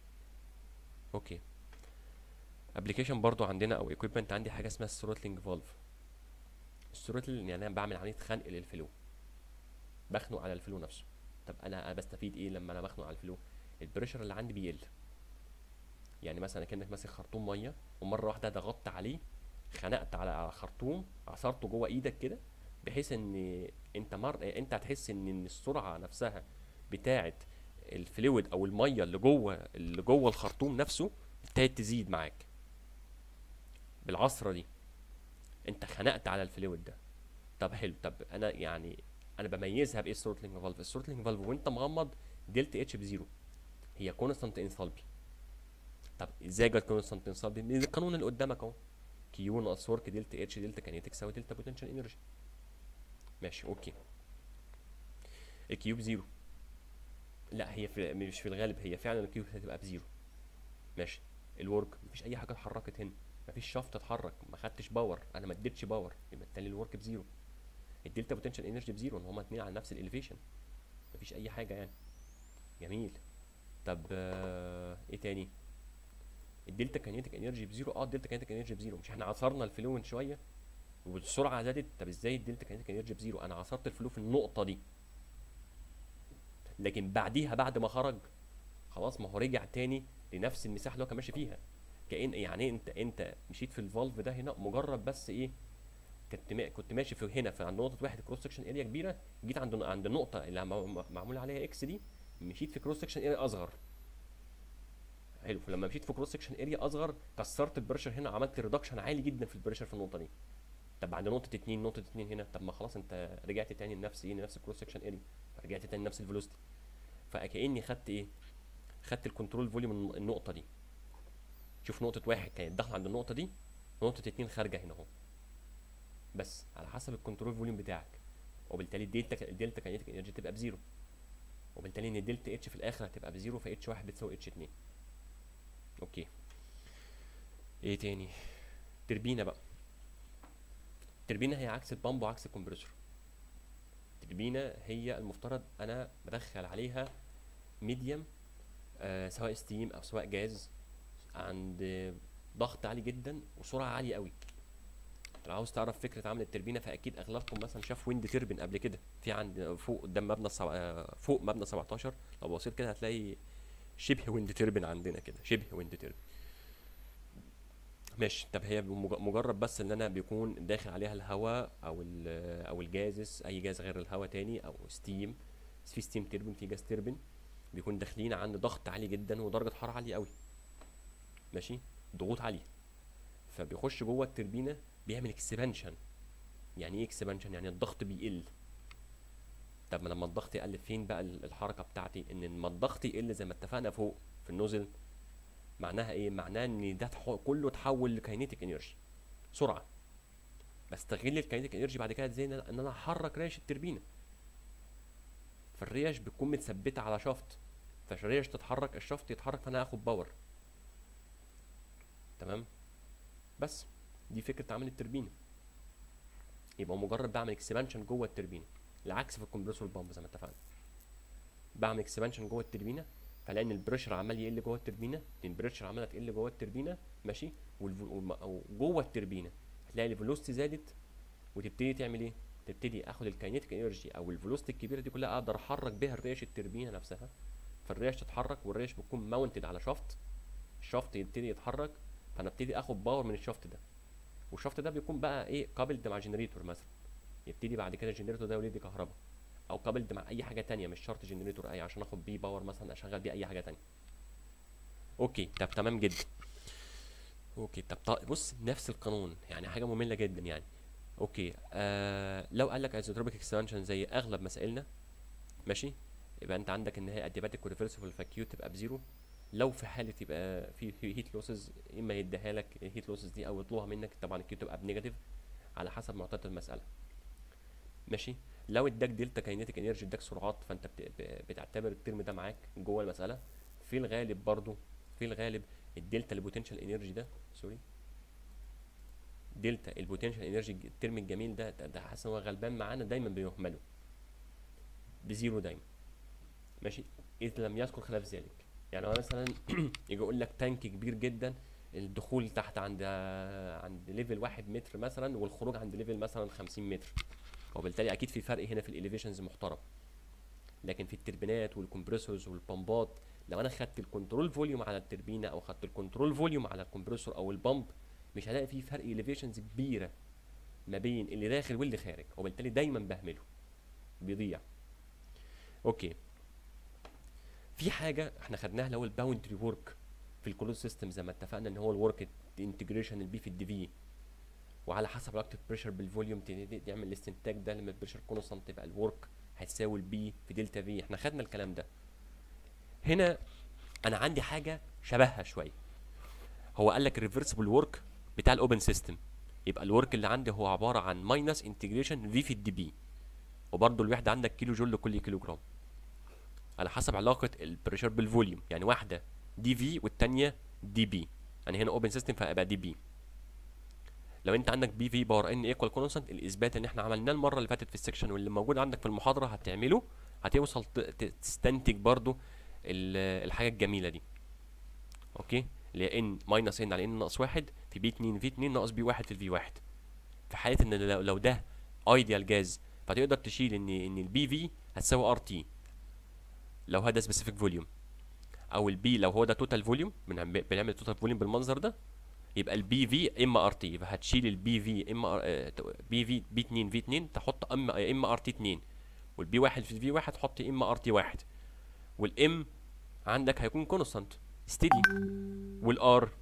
اوكي ابلكيشن برضو عندنا او ايكويبمنت عندي حاجه اسمها الثروتلينج فالف الثروتل يعني انا بعمل عمليه خنق للفلو بخنق على الفلو نفسه طب انا أنا بستفيد ايه لما انا بخنق على الفلو البريشر اللي عندي بيقل يعني مثلا كانك ماسك خرطوم ميه ومره واحده ضغطت عليه خنقت على على خرطوم عصرته جوه ايدك كده بحيث ان انت مر انت هتحس ان إن السرعه نفسها بتاعه الفلويد او الميه اللي جوه اللي جوه الخرطوم نفسه ابتدت تزيد معاك بالعصره دي انت خنقت على الفلويد ده طب حلو طب انا يعني انا بميزها بايه الثروتلينج فالف الثروتلينج فالف وانت مغمض دلتا اتش بزيرو هي كونستانت انثالبي طب ازاي جت كونستانت انثالبي من القانون اللي قدامك اهو كيو ناقص ورك دلتا اتش دلتا كينيتيك يساوي دلتا بوتنشال انرجي ماشي اوكي الكيو بزيرو لا هي في مش في الغالب هي فعلا الكيو هتبقى بزيرو ماشي الورك مفيش اي حاجه اتحركت هنا مفيش شفط اتحرك ما خدتش باور انا ما اديتش باور يبقى بالتالي الورك بزيرو الدلتا بوتنشال انرجي بزيرو ان هما اتنين على نفس الاليفيشن مفيش اي حاجه يعني جميل طب آه ايه تاني الدلتا كاينيتيك انرجي بزيرو اه الدلتا كاينيتيك انرجي بزيرو مش احنا عصرنا الفلو من شويه والسرعه زادت طب ازاي الدلتا كاينيتيك انرجي بزيرو انا عصرت الفلو في النقطه دي لكن بعديها بعد ما خرج خلاص ما هو رجع تاني لنفس المساحه اللي هو كان ماشي فيها كأن يعني انت انت مشيت في الفالف ده هنا مجرد بس ايه كنت ما كنت ماشي في هنا في عند نقطه واحد كروس سكشن اريا كبيره جيت عند عند النقطه اللي مع- معمول عليها اكس دي مشيت في كروس سكشن اريا اصغر حلو فلما مشيت في كروس سكشن اريا اصغر كسرت البريشر هنا عملت ريدكشن عالي جدا في البريشر في النقطه دي طب عند نقطه اتنين نقطه اتنين هنا طب ما خلاص انت رجعت تاني لنفس ايه لنفس الكروس سكشن اريا رجعت تاني لنفس الفيلوسيتي فكاني خدت ايه خدت الكنترول فوليوم من النقطه دي شوف نقطه واحد كانت داخله عند النقطه دي ونقطه اتنين خارجه هنا اهو بس على حسب الكنترول فوليوم بتاعك وبالتالي الدلتا الدلتا كاينيتيك انرجي تبقى بزيرو وبالتالي ان الدلتا اتش في الاخر هتبقى بزيرو ف اتش واحد بتساوي اتش اتنين اوكي ايه تاني تربينه بقى التربينه هي عكس البامب وعكس الكمبريسور التربينه هي المفترض انا بدخل عليها ميديم آه سواء ستيم او سواء جاز عند ضغط عالي جدا وسرعه عاليه قوي لو عاوز تعرف فكره عمل التربينه فاكيد اغلبكم مثلا شاف ويند تربين قبل كده في عند فوق قدام مبنى السبع... آه، فوق مبنى 17 لو بصيت كده هتلاقي شبه ويند تربين عندنا كده شبه ويند تربين ماشي طب هي بمج- مجرد بس ان انا بيكون داخل عليها الهواء او ال- او الجازس اي جاز غير الهواء تاني او ستيم في ستيم تربين في جاز تربين بيكون داخلين عند ضغط عالي جدا ودرجه حراره عاليه قوي ماشي ضغوط عاليه فبيخش جوه التربينه بيعمل اكسبانشن يعني ايه اكسبانشن يعني الضغط بيقل طب ما لما الضغط يقل فين بقى ال- الحركه بتاعتي ان لما الضغط يقل زي ما اتفقنا فوق في النوزل معناها ايه معناها ان ده تح- كله اتحول لكاينيتيك انرجي سرعه بستغل الكاينيتيك انرجي بعد كده ازاي ان انا إن أنا احرك ريش التربينه فالريش بتكون متثبته على شافت فالريش تتحرك الشافت يتحرك فانا اخد باور تمام بس دي فكره عمل التربينه يبقى مجرد بعمل اكسبانشن جوه التربينه العكس في الكمبريسور بامب زي ما اتفقنا بعمل اكسبانشن جوه التربينه فلاقي ان البريشر عمال يقل جوه التربينه لان البريشر عماله تقل جوه التربينه ماشي والفو- والم- أو جوه التربينه هتلاقي الفيلوستي زادت وتبتدي تعمل ايه تبتدي اخد الكاينيتيك انرجي او الفيلوستي الكبيره دي كلها اقدر احرك بيها الريش التربينه نفسها فالريش تتحرك والريش بتكون ماونتد على شافت الشافت يبتدي يتحرك فانا ابتدي اخد باور من الشافت ده والشفط ده بيكون بقى ايه كابلد مع جنريتور مثلا يبتدي بعد كده الجنريتور ده يولد كهرباء او كابلد مع اي حاجه تانية مش شرط جنريتور اي عشان اخد بيه باور مثلا اشغل بيه اي حاجه تانية اوكي طب تمام جدا اوكي طب طا- بص نفس القانون يعني حاجه ممله جدا يعني اوكي آه لو قال لك ايزوتروبيك اكسبانشن زي اغلب مسائلنا ماشي يبقى انت عندك ان هي اديباتيك وريفرسبل فالكيو تبقى بزيرو لو في حاله يبقى في هيت لوسز اما يديها لك الهيت لوسز دي او يطلبها منك طبعا الكيو تبقى بنيجاتيف على حسب معطيات المساله ماشي لو اداك دلتا كاينيتيك انرجي اداك سرعات فانت بت- ب- بتعتبر الترم ده معاك جوه المساله في الغالب برضو في الغالب الدلتا البوتنشال انرجي ده سوري دلتا البوتنشال انرجي الترم الجميل ده ده, ده حاسس ان هو غلبان معانا دايما بيهمله بزيرو دايما ماشي اذ لم يذكر خلاف ذلك يعني هو مثلا يجي يقول لك تانك كبير جدا الدخول تحت عند عند ليفل واحد متر مثلا والخروج عند ليفل مثلا 50 متر وبالتالي اكيد في فرق هنا في الاليفيشنز محترم لكن في التربينات والكمبريسورز والبمبات لو انا خدت الكنترول فوليوم على التربينه او خدت الكنترول فوليوم على الكمبريسور او البمب مش هلاقي فيه فرق اليفيشنز كبيره ما بين اللي داخل واللي خارج وبالتالي دايما بهمله بيضيع اوكي في حاجه احنا خدناها اللي هو الباوندري ورك في الكلوز سيستم زي ما اتفقنا ان هو الورك انتجريشن البي في الدي في وعلى حسب علاقه البريشر بالفوليوم ت- تعمل الاستنتاج ده لما البريشر كونستانت يبقى الورك هتساوي البي في دلتا في احنا خدنا الكلام ده هنا انا عندي حاجه شبهها شويه هو قال لك الريفرسبل ورك بتاع الاوبن سيستم يبقى الورك اللي عندي هو عباره عن ماينس انتجريشن في في الدي بي وبرضه الوحده عندك كيلو جول لكل كيلو جرام على حسب علاقه البريشر بالفوليوم يعني واحده دي في والتانيه دي بي يعني هنا اوبن سيستم فهيبقى دي بي لو انت عندك بي في باور ان ايكوال كونستانت الاثبات اللي احنا عملناه المره اللي فاتت في السكشن واللي موجود عندك في المحاضره هتعمله هتوصل ت- ت- تستنتج برضو ال- الحاجه الجميله دي اوكي اللي هي ان ماينس ان على ان ناقص واحد في بي 2 في 2 ناقص بي 1 في الفي 1 في حاله ان لو, لو ده ايديال جاز فتقدر تشيل ان ان البي في هتساوي ار تي لو هذا سبيسيفيك فوليوم او البي لو هو ده توتال فوليوم بنعمل توتال فوليوم بالمنظر ده يبقى البي في ام ار تي يبقى هتشيل البي في ام بي في بي 2 في 2 تحط ام ام ار تي 2 والبي 1 في الفي 1 تحط ام ار تي 1 والام عندك هيكون كونستانت ستيدي والار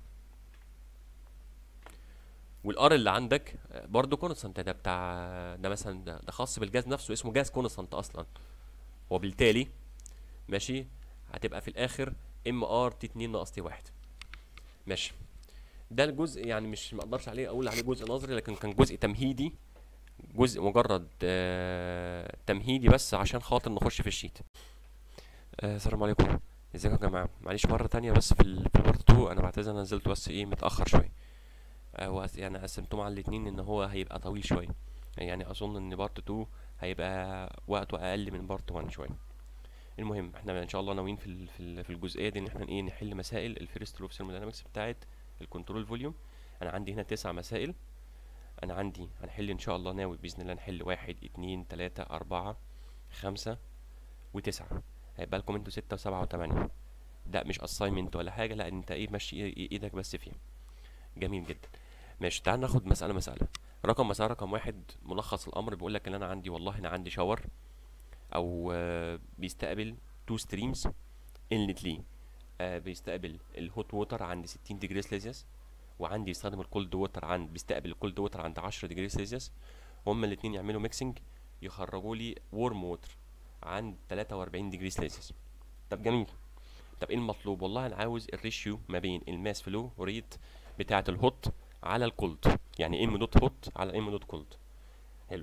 والار اللي عندك برضه كونستانت ده بتاع ده مثلا ده, ده خاص بالجاز نفسه اسمه جاز كونستانت اصلا وبالتالي ماشي هتبقى في الاخر ام ار تي 2 ناقص تي 1 ماشي ده الجزء يعني مش ما اقدرش عليه اقول عليه جزء نظري لكن كان جزء تمهيدي جزء مجرد آه تمهيدي بس عشان خاطر نخش في الشيت آه السلام عليكم ازيكم يا جماعه معلش مره تانية بس في ال- في البارت 2 انا بعتذر انا نزلت بس ايه متاخر شويه آه وأس- يعني قسمتهم على الاتنين ان هو هيبقى طويل شويه يعني اظن ان بارت 2 هيبقى وقته اقل من بارت 1 شويه المهم احنا ان شاء الله ناويين في ال- في ال- في الجزئيه دي ان احنا ايه نحل مسائل الفيرست لوب ثيرموداينامكس بتاعه الكنترول فوليوم انا عندي هنا تسع مسائل انا عندي هنحل ان شاء الله ناوي باذن الله نحل واحد اتنين تلاتة اربعة خمسة وتسعة هيبقى لكم انتوا ستة وسبعة وتمانية ده مش assignment ولا حاجة لا انت ايه ماشي ايه- ايدك بس فيها جميل جدا ماشي تعال ناخد مسألة مسألة رقم مسألة رقم واحد ملخص الأمر بيقول لك إن أنا عندي والله أنا عندي شاور أو آه، بيستقبل تو ستريمز انلت ليه آه، بيستقبل الهوت ووتر عند 60 ديجري سيلسيوس وعندي يستخدم الكولد ووتر عند بيستقبل الكولد ووتر عند 10 ديجري سيلسيوس هما الاتنين يعملوا ميكسنج يخرجوا لي وورم ووتر عند 43 ديجري سيلسيوس طب جميل طب ايه المطلوب والله انا عاوز الريشيو ما بين الماس فلو ريت بتاعه الهوت على الكولد يعني ام دوت هوت على ام دوت كولد حلو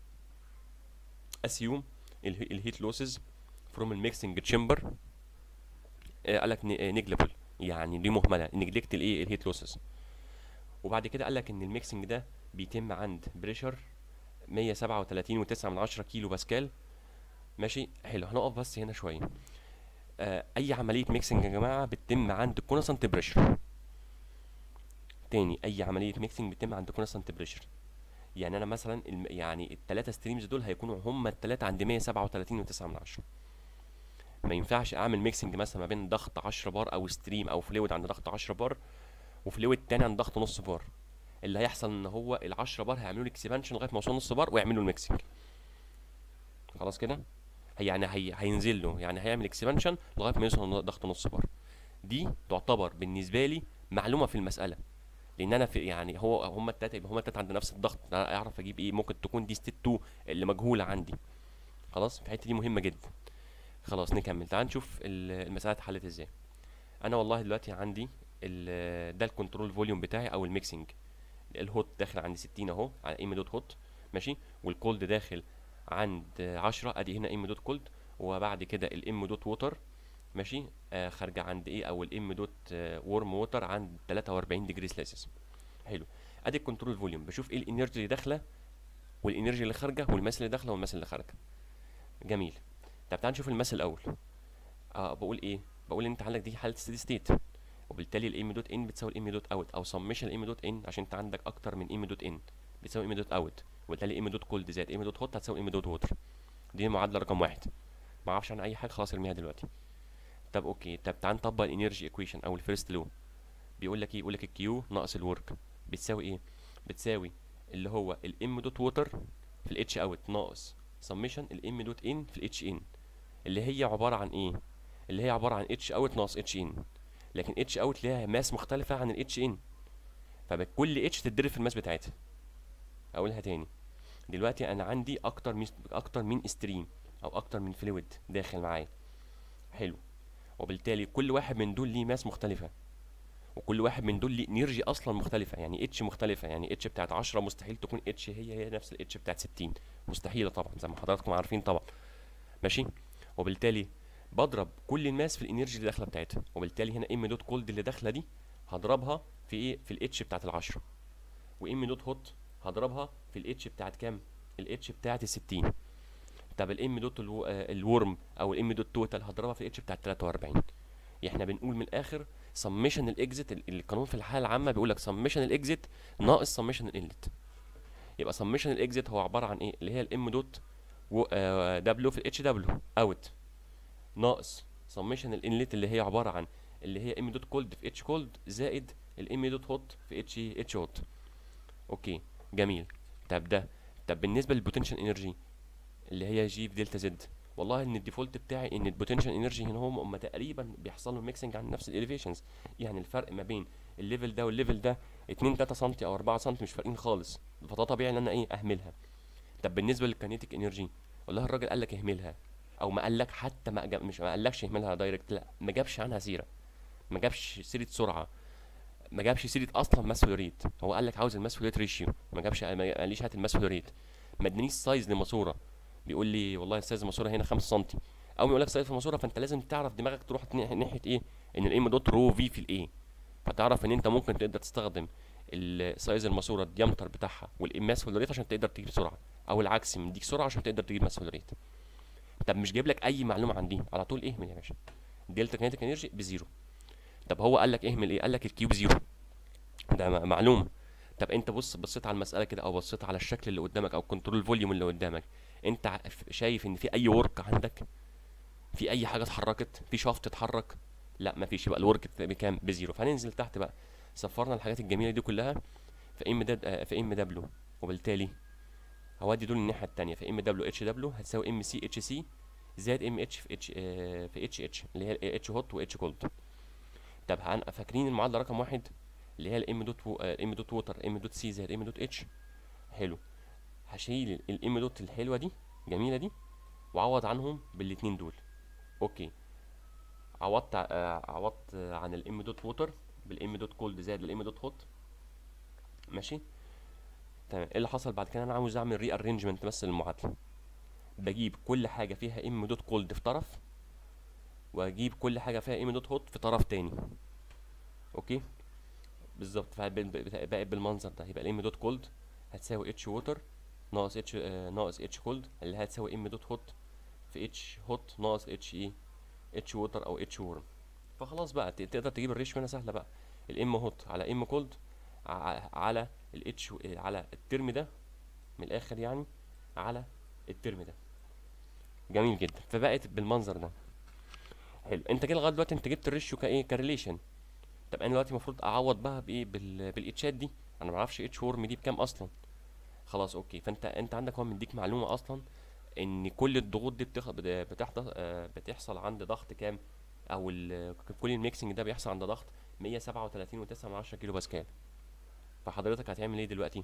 اسيوم الهيت لوسز فروم الميكسنج تشامبر قال لك نيجليبل يعني دي مهمله نجلكت الايه الهيت لوسز وبعد كده قال لك ان الميكسنج ده بيتم عند بريشر 137 و9 من 10 كيلو باسكال ماشي حلو هنقف بس هنا شويه آه اي عمليه ميكسنج يا جماعه بتتم عند كونستانت بريشر تاني اي عمليه ميكسنج بتتم عند كونستانت بريشر يعني انا مثلا الم... يعني الثلاثه ستريمز دول هيكونوا هما الثلاثه عند 137 و9 من 10 ما ينفعش اعمل ميكسنج مثلا ما بين ضغط 10 بار او ستريم او فلويد عند ضغط 10 بار وفلويد تاني عند ضغط نص بار اللي هيحصل ان هو ال 10 بار هيعملوا لي اكسبانشن لغايه ما يوصلوا نص بار ويعملوا الميكسنج خلاص كده هي يعني هي هينزل له يعني هيعمل اكسبانشن لغايه ما يوصل ضغط نص بار دي تعتبر بالنسبه لي معلومه في المساله لان انا في يعني هو هم التلاته يبقى هم التلاته عند نفس الضغط انا اعرف اجيب ايه ممكن تكون دي ستيت 2 اللي مجهوله عندي خلاص الحته دي مهمه جدا خلاص نكمل تعال نشوف ال- المساله اتحلت ازاي انا والله دلوقتي عندي ال- ده الكنترول فوليوم بتاعي او الميكسنج الهوت داخل عند 60 اهو على ام دوت هوت ماشي والكولد داخل عند 10 ادي هنا ام دوت كولد وبعد كده الام دوت ووتر ماشي آه خارجه عند ايه او الام دوت آه ورم ووتر عند 43 ديجري سلسيوس حلو ادي الكنترول فوليوم بشوف ايه الانرجي اللي داخله والانرجي اللي خارجه والماس اللي داخله والماس اللي خارجه جميل طب تعال نشوف الماس الاول اه بقول ايه بقول انت عندك دي حاله ستيدي ستيت وبالتالي الام دوت ان بتساوي الام دوت اوت او سمشن الام دوت ان عشان انت عندك اكتر من ام دوت ان بتساوي ام دوت اوت وبالتالي ام دوت كولد زائد ام دوت هوت هتساوي ام دوت ووتر دي المعادله رقم واحد ما اعرفش عن اي حاجه خلاص ارميها دلوقتي طب اوكي طب تعال نطبق الانرجي ايكويشن او الفيرست لو بيقول لك ايه بيقول لك الكيو ناقص الورك بتساوي ايه بتساوي اللي هو الام دوت ووتر في الاتش اوت ناقص سمشن الام دوت ان في الاتش ان اللي هي عباره عن ايه اللي هي عباره عن اتش اوت ناقص اتش ان لكن اتش اوت ليها ماس مختلفه عن الاتش ان فكل اتش تتضرب في الماس بتاعتها اقولها تاني دلوقتي انا عندي اكتر من اكتر من ستريم او اكتر من فلويد داخل معايا حلو وبالتالي كل واحد من دول ليه ماس مختلفه وكل واحد من دول ليه انرجي اصلا مختلفه يعني اتش مختلفه يعني اتش بتاعت 10 مستحيل تكون اتش هي هي نفس الاتش بتاعت 60 مستحيله طبعا زي ما حضراتكم عارفين طبعا ماشي وبالتالي بضرب كل الماس في الانرجي اللي داخله بتاعتها وبالتالي هنا ام دوت كولد اللي داخله دي هضربها في ايه في الاتش بتاعت ال10 وام دوت هوت هضربها في الاتش بتاعت كام الاتش بتاعت ال 60 طب الام دوت الو- آه، الورم او الام دوت توتال هضربها في الاتش بتاعت 43 احنا بنقول من الاخر سمشن الاكزيت القانون في الحاله العامه بيقول لك سمشن الاكزيت ناقص سمشن الانلت يبقى سمشن الاكزيت هو عباره عن ايه اللي هي الام دوت دبليو في الاتش دبليو اوت ناقص سمشن الانلت اللي هي عباره عن اللي هي ام دوت كولد في اتش كولد زائد الام دوت هوت في اتش اتش هوت اوكي جميل طب ده طب بالنسبه للبوتنشال انرجي اللي هي جي في دلتا زد والله ان الديفولت بتاعي ان البوتنشال انرجي هنا هم هم تقريبا بيحصل لهم ميكسنج عن نفس الاليفيشنز يعني الفرق ما بين الليفل ده والليفل ده 2 3 سم او 4 سم مش فارقين خالص فده طبيعي ان انا ايه اهملها طب بالنسبه للكينيتيك انرجي والله الراجل قال لك اهملها او ما قالك حتى ما جاب مش ما قالكش اهملها دايركت لا ما جابش عنها سيره ما جابش سيره سرعه ما جابش سيره اصلا ماس فلو ريت هو قال لك عاوز الماس فلو ريت ريشيو ما جابش ما قاليش هات الماس فلو ريت ما ادانيش سايز لماسوره بيقول لي والله سايز الماسوره هنا 5 سم او يقول لك سايز الماسوره فانت لازم تعرف دماغك تروح ناحيه ناحية ايه ان الام دوت رو في في الاي فتعرف ان انت ممكن تقدر تستخدم السايز الماسوره الديامتر بتاعها والماس فلو ريت عشان تقدر تجيب سرعه او العكس مديك سرعه عشان تقدر تجيب ماس فلو ريت طب مش جايب لك اي معلومه عن دي على طول اهمل يا باشا دلتا كينيتيك انرجي بزيرو طب هو قال لك اهمل ايه قال لك الكيوب زيرو ده م- معلومه طب انت بص بصيت على المساله كده او بصيت على الشكل اللي قدامك او كنترول فوليوم اللي قدامك انت ع- ف- شايف ان في اي ورك عندك في اي حاجه اتحركت في شافت اتحرك لا مفيش يبقى الورك بكام بزيرو فهننزل تحت بقى صفرنا الحاجات الجميله دي كلها في ام دب في ام دبليو وبالتالي هودي دول الناحيه التانية في ام دبليو اتش دبليو هتساوي ام سي اتش سي زائد ام اتش في اتش آه، في اتش اتش اللي هي اتش هوت واتش كولد طب هن- فاكرين المعادله رقم واحد اللي هي الام دوت ام دوت ووتر ام دوت سي زائد ام دوت اتش حلو هشيل الام دوت الحلوه دي جميله دي وعوض عنهم بالاتنين دول اوكي عوضت ع- آه، عوضت آه، عن الام دوت ووتر بالام دوت كولد زائد الام دوت هوت ماشي تمام ايه اللي حصل بعد كده انا عاوز اعمل ري ارينجمنت بس للمعادله بجيب كل حاجه فيها ام دوت كولد في طرف واجيب كل حاجه فيها ام دوت هوت في طرف تاني اوكي بالظبط فبقى بالمنظر ده يبقى الام دوت كولد هتساوي اتش ووتر ناقص اتش آه ناقص اتش كولد اللي هتساوي ام دوت هوت في اتش هوت ناقص اتش ايه اتش ووتر او اتش وورم فخلاص بقى ت- تقدر تجيب الريشيو هنا سهله بقى الام هوت على ام كولد على الاتش على الترم ده من الاخر يعني على الترم ده جميل جدا فبقت بالمنظر ده حلو انت كده لغايه دلوقتي انت جبت الريشيو كايه كريليشن طب انا دلوقتي المفروض اعوض بقى بايه بال بالاتشات دي انا ما اعرفش اتش ورم دي بكام اصلا خلاص اوكي فانت انت عندك هو مديك معلومه اصلا ان كل الضغوط دي بتخ... بت- بتحدث آه، بتحصل عند ضغط كام او ال... كل الميكسنج ده بيحصل عند ضغط 137.9 كيلو باسكال فحضرتك هتعمل ايه دلوقتي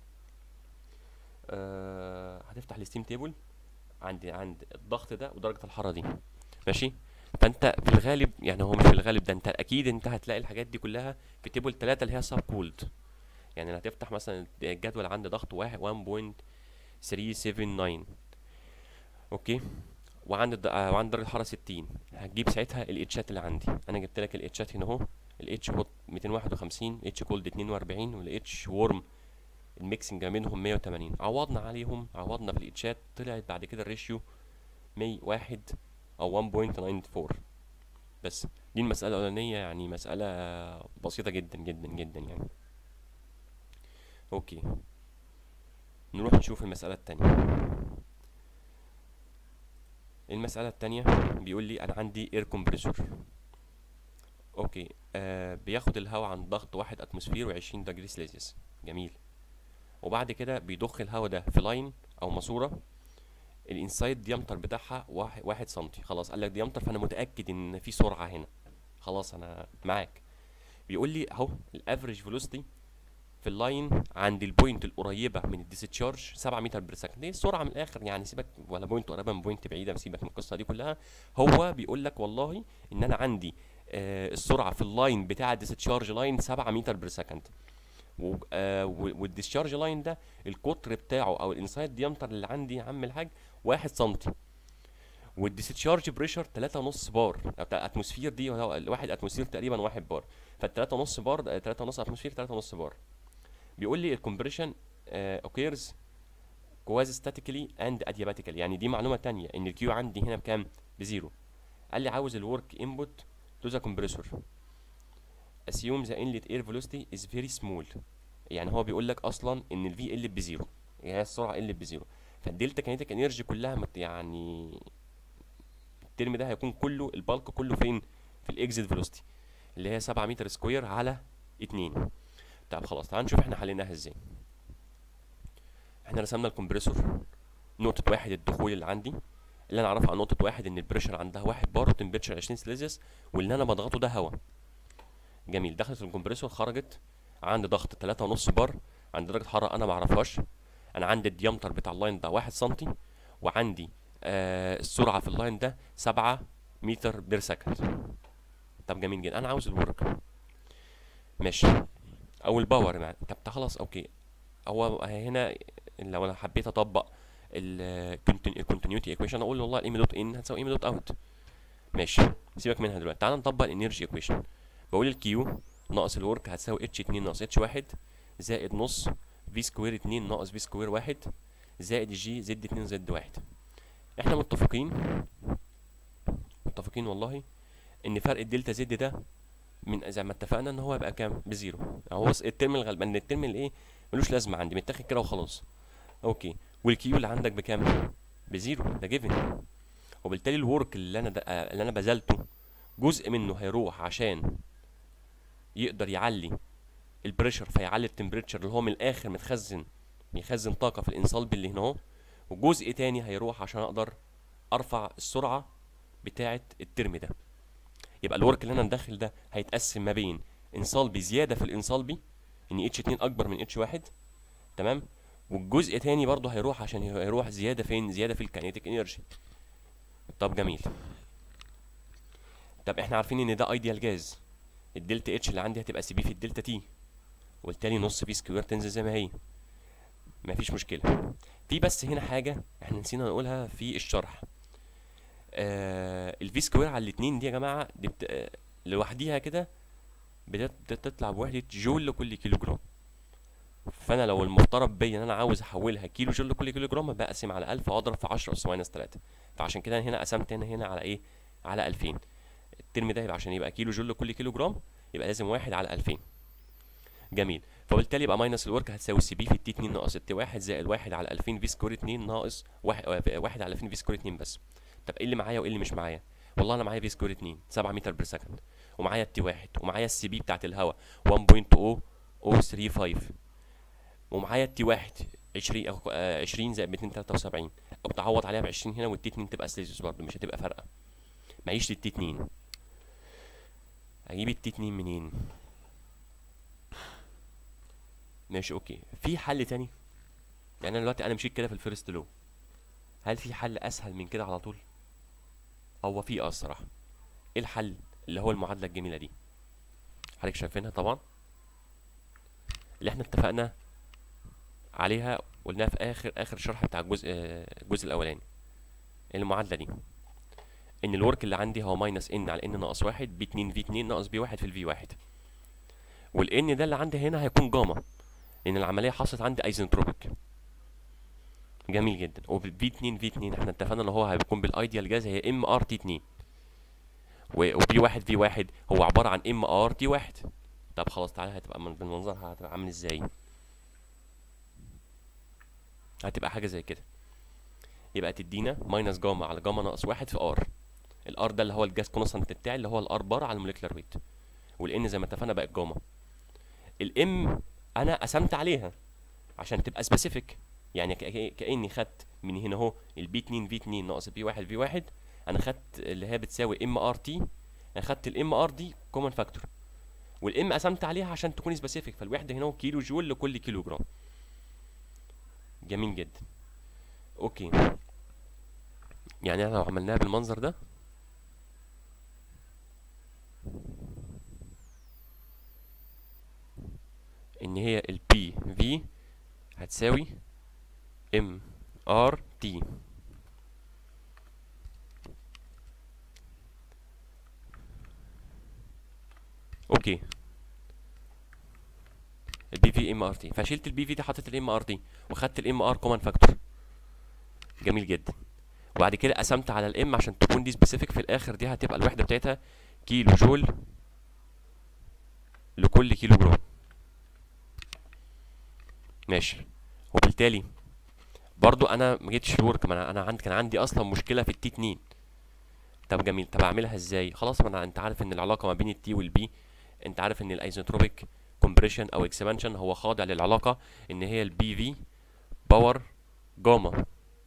آه هتفتح الستيم تيبل عند عند الضغط ده ودرجه الحراره دي ماشي فانت في الغالب يعني هو مش في الغالب ده انت اكيد انت هتلاقي الحاجات دي كلها في تيبل 3 اللي هي سب كولد يعني هتفتح مثلا الجدول عند ضغط واحد 1.379 اوكي وعند الد... آه، وعند درجه الحراره 60 هتجيب ساعتها الاتشات اللي عندي انا جبت لك الاتشات هنا اهو الاتش هوت 251 اتش كولد 42 والاتش وورم الميكسنج ما بينهم 180 عوضنا عليهم عوضنا في الاتشات طلعت بعد كده الريشيو 101 او 1.94 بس دي المسألة الأولانية يعني مسألة بسيطة جدا جدا جدا يعني اوكي نروح نشوف المسألة التانية المسألة التانية بيقول لي أنا عندي اير كومبريسور اوكي آه بياخد الهواء عند ضغط واحد اتموسفير وعشرين درجة سيليزيوس جميل وبعد كده بيضخ الهواء ده في لاين او ماسورة الانسايد ديامتر بتاعها واحد, واحد سنتي خلاص قال لك ديامتر فانا متأكد ان في سرعة هنا خلاص انا معاك بيقول لي اهو الافريج فيلوسيتي في اللاين عند البوينت القريبه من الديسشارج 7 متر بير سكند دي السرعه من الاخر يعني سيبك ولا بوينت قريبه من بوينت بعيده سيبك من القصه دي كلها هو بيقول لك والله ان انا عندي آه السرعه في اللاين بتاع الديسشارج لاين 7 متر بير سكند والديسشارج لاين ده القطر بتاعه او الانسايد ديامتر اللي عندي يا عم الحاج 1 سنتي والديسشارج بريشر 3.5 بار بتاع اتموسفير دي واحد اتموسفير تقريبا 1 بار فال 3.5 بار 3.5 اتموسفير 3.5 بار بيقول لي الكومبريشن اوكيرز كواز ستاتيكالي اند ادياباتيكالي يعني دي معلومه تانية ان الكيو عندي هنا بكام بزيرو قال لي عاوز الورك انبوت تو ذا كومبريسور assume the inlet air velocity is very small يعني هو بيقول لك اصلا ان الفي ال بزيرو يعني هي السرعه ال بزيرو فالدلتا كينيتيك انرجي كلها مت يعني الترم ده هيكون كله البالك كله فين في الاكزيت فيلوسيتي اللي هي 7 متر سكوير على 2 طب خلاص تعال نشوف احنا حليناها ازاي احنا رسمنا الكمبريسور نقطة واحد الدخول اللي عندي اللي انا اعرفه عن نقطة واحد ان البريشر عندها واحد بار وتمبريتشر 20 سليزيوس واللي انا بضغطه ده هواء جميل دخلت الكمبريسور خرجت عند ضغط تلاتة ونص بار عند درجة حرارة انا معرفهاش انا عندي الديامتر بتاع اللاين ده واحد سنتي وعندي آه السرعة في اللاين ده سبعة متر بير سكند طب جميل جدا انا عاوز الورك ماشي او الباور يعني طب خلاص اوكي هو هنا لو انا حبيت اطبق الكونتينيوتي ايكويشن اقول والله الام دوت ان هتساوي ام دوت اوت ماشي سيبك منها دلوقتي تعال نطبق الانرجي ايكويشن بقول الكيو ناقص الورك هتساوي اتش 2 ناقص اتش 1 زائد نص في سكوير 2 ناقص في سكوير 1 زائد جي زد 2 زد 1 احنا متفقين متفقين والله ان فرق الدلتا زد ده من زي ما اتفقنا ان هو يبقى كام بزيرو هو بس الترم الغلبان الترم الايه ملوش لازمه عندي متاخد كده وخلاص اوكي والكيو اللي عندك بكام بزيرو ده جيفن وبالتالي الورك اللي انا اللي انا بذلته جزء منه هيروح عشان يقدر يعلي البريشر فيعلي التمبريتشر اللي هو من الاخر متخزن بيخزن طاقه في الانصالب اللي هنا اهو وجزء تاني هيروح عشان اقدر ارفع السرعه بتاعه الترم ده يبقى الورك اللي انا مدخل ده هيتقسم ما بين انصالبي زياده في الانصالبي ان اتش 2 اكبر من اتش 1 تمام والجزء تاني برضه هيروح عشان هيروح زياده فين زياده في الكاينيتيك انرجي طب جميل طب احنا عارفين ان ده ايديال جاز الدلتا اتش اللي عندي هتبقى سي بي في الدلتا تي والتاني نص بي سكوير تنزل زي ما هي مفيش مشكله في بس هنا حاجه احنا نسينا نقولها في الشرح آه الفي سكوير على الاتنين دي يا جماعه دي بت... آه لوحديها كده بتطلع بوحده جول لكل كيلو جرام فانا لو المفترض بيا ان انا عاوز احولها كيلو جول لكل كيلو جرام بقسم على 1000 واضرب في 10 اس ماينس 3 فعشان كده هنا قسمت هنا هنا على ايه على 2000 الترم ده يبقى عشان يبقى كيلو جول لكل كيلو جرام يبقى لازم واحد على 2000 جميل فبالتالي يبقى ماينس الورك هتساوي سي بي في التي 2 ناقص التي 1 زائد 1 على 2000 في سكوير 2 ناقص 1 على 2000 في سكوير 2 بس طب ايه اللي معايا وايه اللي مش معايا والله انا معايا في سكوير 2 7 متر بير سكند ومعايا التي 1 ومعايا السي بي بتاعت الهواء 1.0 او 35 ومعايا التي واحد 20 أو آه، 20 زائد 273 او تعوض عليها ب 20 هنا والتي 2 تبقى سليزيوس برضه مش هتبقى فارقه معيش التي 2 اجيب التي 2 منين ماشي اوكي في حل تاني يعني انا دلوقتي انا مشيت كده في الفيرست لو هل في حل اسهل من كده على طول هو في اه الصراحه ايه الحل اللي هو المعادله الجميله دي حضرتك شايفينها طبعا اللي احنا اتفقنا عليها قلناها في اخر اخر شرح بتاع الجزء آه، الجزء الاولاني المعادله دي ان الورك اللي عندي هو ماينس ان على ان ناقص واحد بي 2 في 2 ناقص بي 1 في الفي 1 والان ده اللي عندي هنا هيكون جاما لان العمليه حصلت عندي ايزنتروبيك جميل جدا وفي 2 في 2 احنا اتفقنا ان هو هيكون بالايديال جاز هي ام ار تي 2 وبي 1 في 1 هو عباره عن ام ار تي 1 طب خلاص تعالى هتبقى من بالمنظر هتبقى عامل ازاي هتبقى حاجه زي كده يبقى تدينا ماينس جاما على جاما ناقص واحد في ار الار ده اللي هو الجاز كونستانت بتاعي اللي هو الار بار على الموليكولار ويت والان زي ما اتفقنا بقت جاما الام انا قسمت عليها عشان تبقى سبيسيفيك يعني كأ- كاني خدت من هنا اهو البي 2 في 2 ناقص البي 1 في 1 انا خدت اللي هي بتساوي ام ار تي انا خدت الام ار دي كومن فاكتور والام قسمت عليها عشان تكون سبيسيفيك فالوحده هنا هو كيلو جول لكل كيلو جرام جميل جدا اوكي يعني احنا لو عملناها بالمنظر ده ان هي ال P V هتساوي M R T اوكي البي في ام ار تي فشلت البي في دي حطيت الام ار تي وخدت الام ار كومن فاكتور جميل جدا وبعد كده قسمت على الام عشان تكون دي سبيسيفيك في الاخر دي هتبقى الوحده بتاعتها كيلو جول لكل كيلو جرام ماشي وبالتالي برضو انا ما جيتش الورك ما انا انا عندي كان عندي اصلا مشكله في التي 2 طب جميل طب اعملها ازاي خلاص ما انا انت عارف ان العلاقه ما بين التي والبي انت عارف ان الايزوتروبيك كومبريشن او اكسبانشن هو خاضع للعلاقه ان هي البي في باور جاما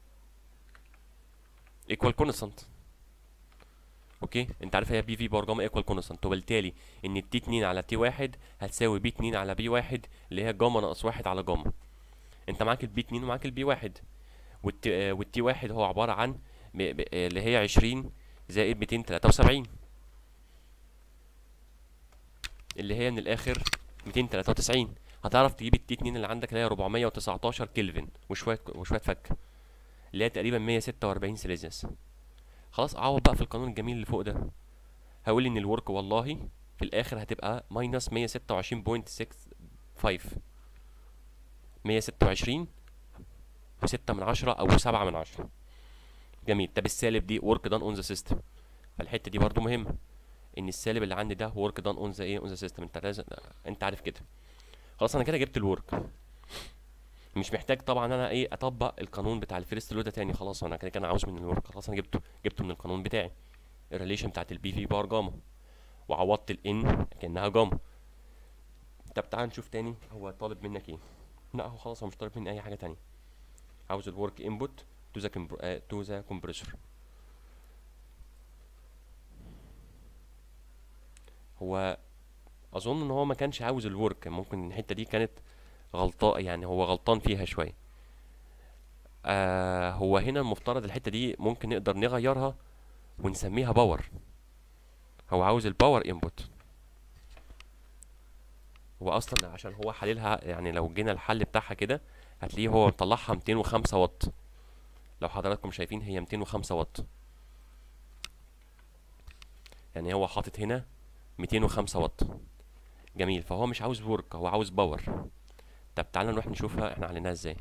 ايكوال كونستانت اوكي انت عارف هي بي في باور جاما ايكوال كونستانت وبالتالي ان التي 2 على تي 1 هتساوي بي 2 على بي 1 اللي هي جاما ناقص 1 على جاما انت معاك البي 2 ومعاك البي 1 والتي والتي 1 هو عباره عن ب- ب- اللي هي 20 زائد 273 اللي هي من الاخر 293 هتعرف تجيب التي 2 اللي عندك اللي هي 419 كلفن وشويه وشويه فك اللي هي تقريبا 146 سيليزيوس خلاص اعوض بقى في القانون الجميل اللي فوق ده هقول ان الورك والله في الاخر هتبقى ماينس 126.65 126 و6 من عشرة او 7 من عشرة جميل طب السالب دي ورك دان اون ذا سيستم فالحته دي برضو مهمه ان السالب اللي عندي ده ورك دان اون ذا ايه اون ذا سيستم انت لازم انت عارف كده خلاص انا كده جبت الورك مش محتاج طبعا انا ايه اطبق القانون بتاع الفيرست لو ده تاني خلاص انا كده كان عاوز من الورك خلاص انا جبته جبته من القانون بتاعي الريليشن بتاعت البي في بار جاما وعوضت الان كانها جاما طب تعال نشوف تاني هو طالب منك ايه لا هو خلاص هو مش طالب مني اي حاجه تانية عاوز الورك انبوت تو ذا تو ذا كومبريسور هو اظن ان هو ما كانش عاوز الورك ممكن الحته دي كانت غلطاء يعني هو غلطان فيها شويه آه هو هنا المفترض الحته دي ممكن نقدر نغيرها ونسميها باور هو عاوز الباور انبوت هو اصلا عشان هو حللها يعني لو جينا الحل بتاعها كده هتلاقيه هو مطلعها 205 واط لو حضراتكم شايفين هي 205 واط يعني هو حاطط هنا 205 واط جميل فهو مش عاوز ورك هو عاوز باور طب تعالى نروح نشوفها احنا عليناها ازاي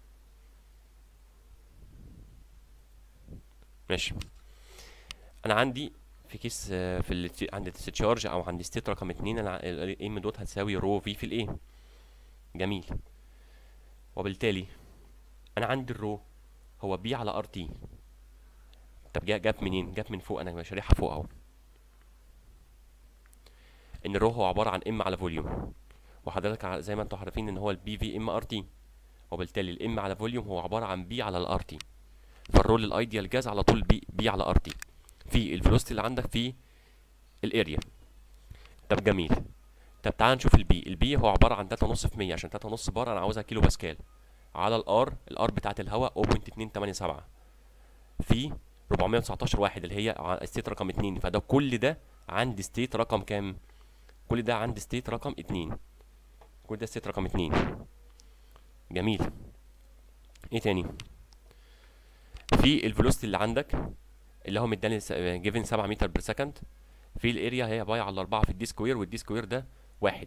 ماشي انا عندي في كيس آه، في ال عند التشارج او عند ستيت رقم اتنين انا الام دوت هتساوي رو في في الايه جميل وبالتالي انا عندي الرو هو بي على ار تي طب جا جاب منين جاب من فوق انا شارحها فوق اهو ان الرو هو عباره عن ام على فوليوم وحضرتك ع- زي ما انتم عارفين ان هو البي في ام ار تي وبالتالي الام على فوليوم هو عباره عن بي على الار تي فالرول الايديال جاز على طول بي بي على ار تي في الفيلوسيتي اللي عندك في الاريا طب جميل طب تعال نشوف البي البي هو عباره عن 3.5 في 100 عشان 3.5 بار انا عاوزها كيلو باسكال على الار الار بتاعت الهواء 0.287 في 419 واحد اللي هي ستيت رقم 2 فده كل ده عندي ستيت رقم كام كل ده عندي ستيت رقم 2 كل ده ستيت رقم 2 جميل ايه تاني في الفيلوسيتي اللي عندك اللي هو مداني جيفن 7 متر بير سكند في الاريا هي باي على 4 في الدي سكوير والدي سكوير ده واحد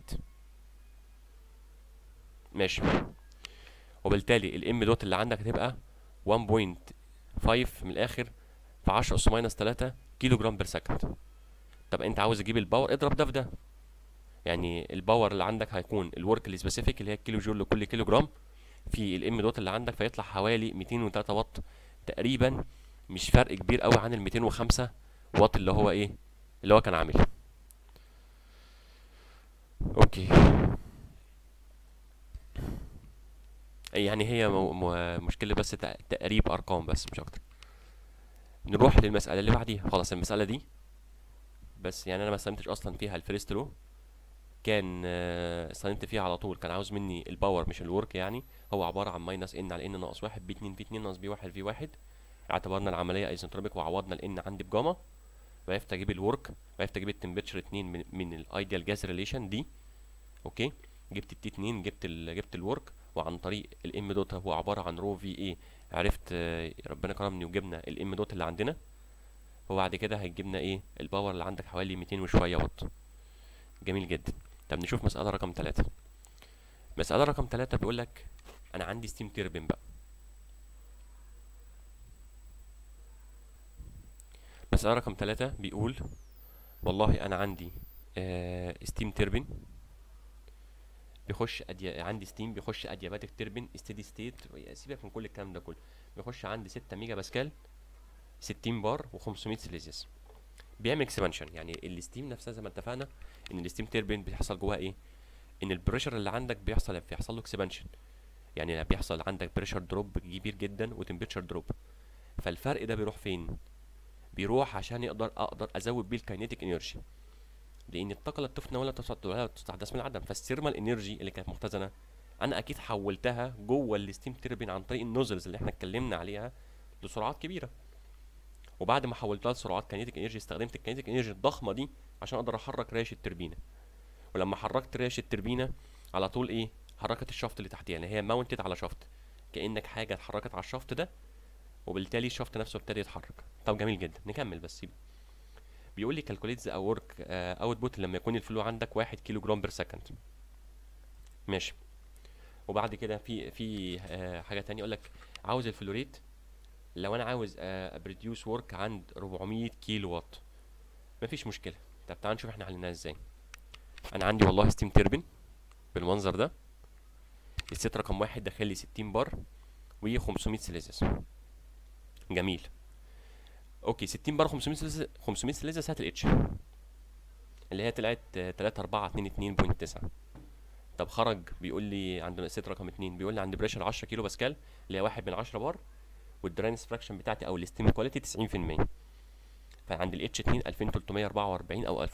ماشي وبالتالي الام دوت اللي عندك هتبقى 1.5 من الاخر في 10 اس ماينس 3 كيلو جرام بير سكند طب انت عاوز تجيب الباور اضرب ده في ده يعني الباور اللي عندك هيكون الورك السبيسيفيك اللي هي الكيلو جول لكل كيلو جرام في الام دوت اللي عندك فيطلع حوالي 203 واط تقريبا مش فرق كبير قوي عن ال 205 واط اللي هو ايه اللي هو كان عامل اوكي يعني هي مو مو مشكلة بس تق- تقريب ارقام بس مش اكتر نروح للمسألة اللي بعديها خلاص المسألة دي بس يعني انا ما استخدمتش اصلا فيها الفريست رو كان آه، استخدمت فيها على طول كان عاوز مني الباور مش الورك يعني هو عبارة عن ماينس ان على ان ناقص واحد بي اتنين في اتنين ناقص بي واحد في واحد اعتبرنا العملية ايزنتروبيك وعوضنا الان عندي بجاما وعرفت اجيب الورك وعرفت اجيب التمبريتشر اتنين من, من الايديال جاز ريليشن دي اوكي جبت التي اتنين جبت ال جبت الورك وعن طريق الام دوت هو عبارة عن رو في اي عرفت آه، ربنا كرمني وجبنا الام دوت اللي عندنا وبعد كده هيجيبنا ايه الباور اللي عندك حوالي 200 وشوية واط جميل جدا طب نشوف مسألة رقم ثلاثة مسألة رقم ثلاثة بيقول لك أنا عندي ستيم تيربين بقى مسألة رقم ثلاثة بيقول والله أنا عندي آه ستيم تيربين بيخش أدي... عندي ستيم بيخش ادياباتيك تيربين ستيدي ستيت سيبك من كل الكلام ده كله بيخش عندي 6 ميجا باسكال 60 بار و500 سيليزيوس بيعمل اكسبانشن يعني الستيم نفسها زي ما اتفقنا ان الستيم تيربين بيحصل جواها ايه ان البريشر اللي عندك بيحصل بيحصل له اكسبانشن يعني بيحصل عندك بريشر دروب كبير جدا وتمبريتشر دروب فالفرق ده بيروح فين بيروح عشان يقدر اقدر ازود بيه الكاينيتيك انرجي لان الطاقه لا تفنى ولا تصد ولا تستحدث من العدم فالثيرمال انرجي اللي كانت مختزنه انا اكيد حولتها جوه الستيم تيربين عن طريق النوزلز اللي احنا اتكلمنا عليها لسرعات كبيره وبعد ما حولتها لسرعات كاينيتيك انرجي استخدمت الكاينيتيك انرجي الضخمه دي عشان اقدر احرك ريش التربينه ولما حركت ريش التربينه على طول ايه حركت الشفط اللي تحتيها يعني هي ماونتد على شفط كانك حاجه اتحركت على الشفط ده وبالتالي الشفط نفسه ابتدى يتحرك طب جميل جدا نكمل بس سيب بيقول لي كالكوليت ذا ورك اوتبوت لما يكون الفلو عندك 1 كيلو جرام بير سكند ماشي وبعد كده في في آه حاجه تانية يقول لك عاوز الفلو ريت لو انا عاوز ابريديوس ورك عند 400 كيلو وات مفيش مشكله طب تعال نشوف احنا حليناها ازاي انا عندي والله ستيم تيربين بالمنظر ده الست رقم واحد داخل لي 60 بار و500 سيليزيوس جميل اوكي 60 بار 500 سيليزيوس 500 سيليزيوس هات الاتش اللي هي طلعت 3 4 2 2.9 طب خرج بيقول لي عند الست رقم 2 بيقول لي عند بريشر 10 كيلو باسكال اللي هي 1 من 10 بار والدراينس فراكشن بتاعتي او الستيم كواليتي 90% فعند الاتش 2 2344 او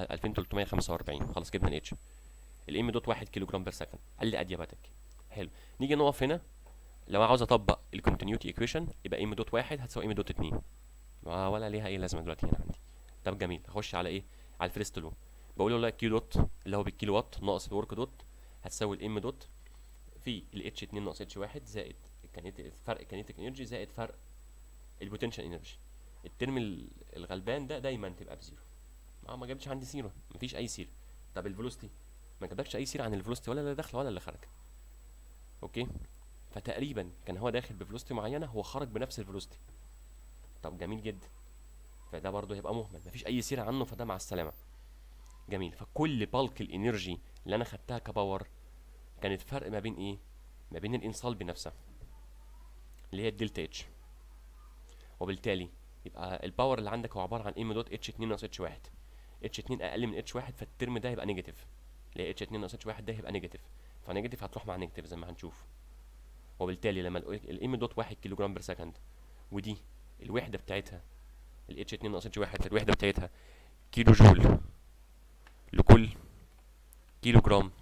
2345 خلاص جبنا الاتش الام دوت 1 كيلو جرام بير سكند قال لي ادياباتيك حلو نيجي نقف هنا لو عاوز اطبق الكونتينيوتي ايكويشن يبقى ام دوت 1 هتساوي ام دوت 2 ولا ليها اي لازمه دلوقتي هنا عندي طب جميل اخش على ايه على الفيرست لو بقول له لا كيلو دوت اللي هو بالكيلو وات ناقص الورك دوت هتساوي الام دوت في الاتش 2 ناقص اتش 1 زائد الكينيتيك فرق الكينيتيك انرجي زائد فرق البوتنشال انرجي الترم الغلبان ده دايما تبقى بزيرو اه ما جابتش عندي زيرو مفيش اي سير طب الفيلوسيتي ما جابلكش اي سير عن الفيلوسيتي ولا اللي داخله ولا اللي خارج اوكي فتقريبا كان هو داخل بفيلوسيتي معينه هو خرج بنفس الفيلوسيتي طب جميل جدا فده برضه هيبقى مهمل مفيش اي سير عنه فده مع السلامه جميل فكل بالك الانرجي اللي انا خدتها كباور كانت فرق ما بين ايه ما بين الانصال نفسها اللي هي الدلتا اتش وبالتالي يبقى الباور اللي عندك هو عباره عن ام دوت اتش 2 ناقص اتش 1 اتش 2 اقل من اتش 1 فالترم ده هيبقى نيجاتيف اللي هي اتش 2 ناقص اتش 1 ده هيبقى نيجاتيف فنيجاتيف هتروح مع نيجاتيف زي ما هنشوف وبالتالي لما الام دوت 1 كيلو جرام بير سكند ودي الوحده بتاعتها ال H2 ناقص H1 الوحده بتاعتها كيلو جول لكل كيلو جرام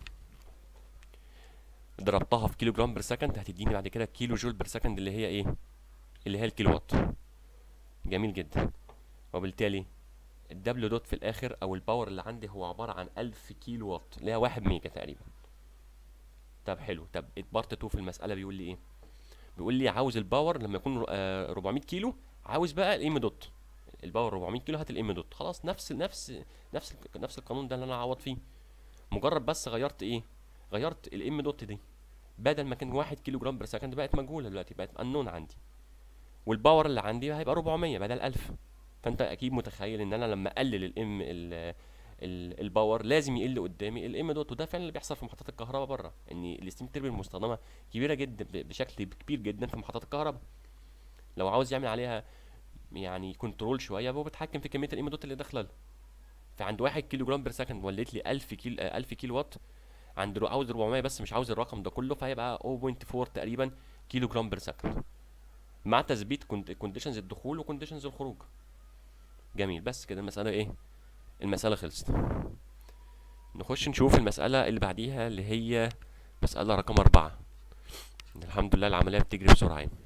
ضربتها في كيلو جرام بير سكند هتديني بعد كده كيلو جول بير سكند اللي هي ايه اللي هي الكيلو وات جميل جدا وبالتالي الدبليو دوت في الاخر او الباور اللي عندي هو عباره عن 1000 كيلو وات اللي هي 1 ميجا تقريبا طب حلو طب بارت 2 في المساله بيقول لي ايه بيقول لي عاوز الباور لما يكون آه 400 كيلو عاوز بقى الام دوت الباور 400 كيلو هات الام دوت خلاص نفس نفس نفس نفس القانون ده اللي انا اعوض فيه مجرد بس غيرت ايه غيرت الام دوت دي بدل ما كان 1 كيلو جرام بير سكند بقت مجهوله دلوقتي بقت انون عندي والباور اللي عندي هيبقى 400 بدل 1000 فانت اكيد متخيل ان انا لما اقلل الام الباور لازم يقل قدامي الام دوت وده فعلا اللي بيحصل في محطات الكهرباء بره ان الستيم تربين المستخدمه كبيره جدا بشكل كبير جدا في محطات الكهرباء لو عاوز يعمل عليها يعني كنترول شويه هو بيتحكم في كميه الام دوت اللي داخله له فعند 1 كيلو جرام بير سكند وليت لي 1000 كيلو 1000 كيلو وات عند عاوز 400 بس مش عاوز الرقم ده كله فهيبقى 0.4 تقريبا كيلو جرام بير سكند مع تثبيت كونديشنز الدخول وكونديشنز الخروج جميل بس كده المساله ايه المساله خلصت نخش نشوف المساله اللي بعديها اللي هي مساله رقم أربعة الحمد لله العمليه بتجري بسرعه يعني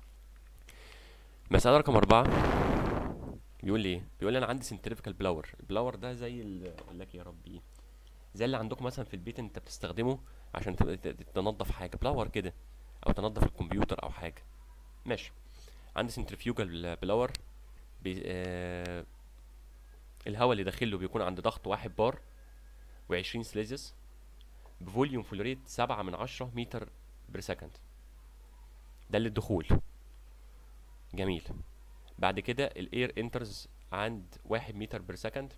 مسألة رقم أربعة بيقول لي إيه؟ بيقول لي أنا عندي سنتريفيكال بلاور، البلاور ده زي ال لك يا ربي زي اللي عندكم مثلا في البيت أنت بتستخدمه عشان تنظف حاجة بلاور كده أو تنظف الكمبيوتر أو حاجة ماشي عندي سنترفيوجال بلاور بي آه الهواء اللي داخله بيكون عند ضغط واحد بار وعشرين سليزيوس بفوليوم فلوريت سبعة من عشرة متر بير سكند ده اللي الدخول جميل بعد كده الاير انترز عند واحد متر بير سكند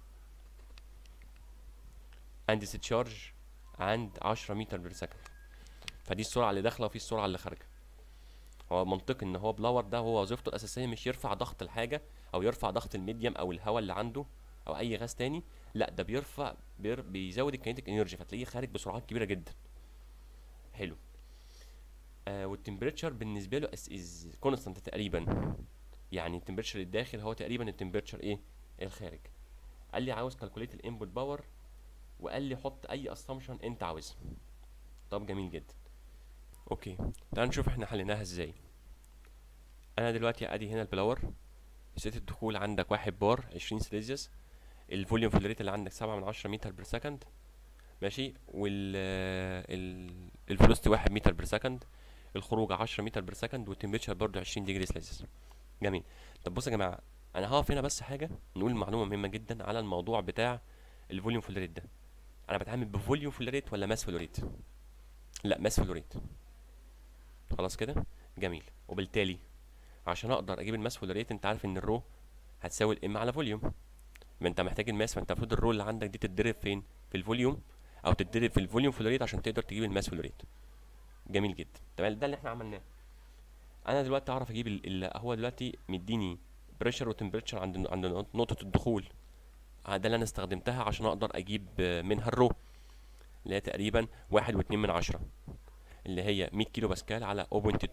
عند discharge عند عشرة متر بير سكند فدي السرعة اللي داخلة وفي السرعة اللي خارجة هو منطقي ان هو بلاور ده هو وظيفته الاساسية مش يرفع ضغط الحاجة او يرفع ضغط الميديم او الهواء اللي عنده او اي غاز تاني لا ده بيرفع بير بيزود الكينيتيك انرجي فتلاقيه خارج بسرعات كبيرة جدا حلو آه والتمبريتشر بالنسبة له از كونستانت تقريبا يعني التمبريتشر الداخل هو تقريبا التمبريتشر ايه الخارج قال لي عاوز كالكوليت الانبوت باور وقال لي حط اي اسامبشن انت عاوزها طب جميل جدا اوكي تعال نشوف احنا حليناها ازاي انا دلوقتي ادي هنا البلاور ست الدخول عندك واحد بار عشرين سليزيوس الفوليوم في الريت اللي عندك سبعة من عشرة متر بير سكند ماشي وال الفلوستي واحد متر بير سكند الخروج عشرة متر بير سكند والتمبريتشر برضو عشرين ديجري سليزيوس جميل طب بصوا يا جماعه انا هقف هنا بس حاجه نقول معلومه مهمه جدا على الموضوع بتاع الفوليوم فلوريت ده انا بتعامل بفوليوم فلوريت ولا ماس فلوريت لا ماس فلوريت خلاص كده جميل وبالتالي عشان اقدر اجيب الماس فلوريت انت عارف ان الرو هتساوي الام على فوليوم ما انت محتاج الماس فانت المفروض الرو اللي عندك دي تتضرب فين في الفوليوم او تتضرب في الفوليوم فلوريت عشان تقدر تجيب الماس فلوريت جميل جدا تمام ده اللي احنا عملناه انا دلوقتي اعرف اجيب ال هو دلوقتي مديني بريشر وتمبريتشر عند عند نقطه الدخول ده اللي انا استخدمتها عشان اقدر اجيب منها الرو اللي هي تقريبا واحد واتنين من عشرة اللي هي 100 كيلو باسكال على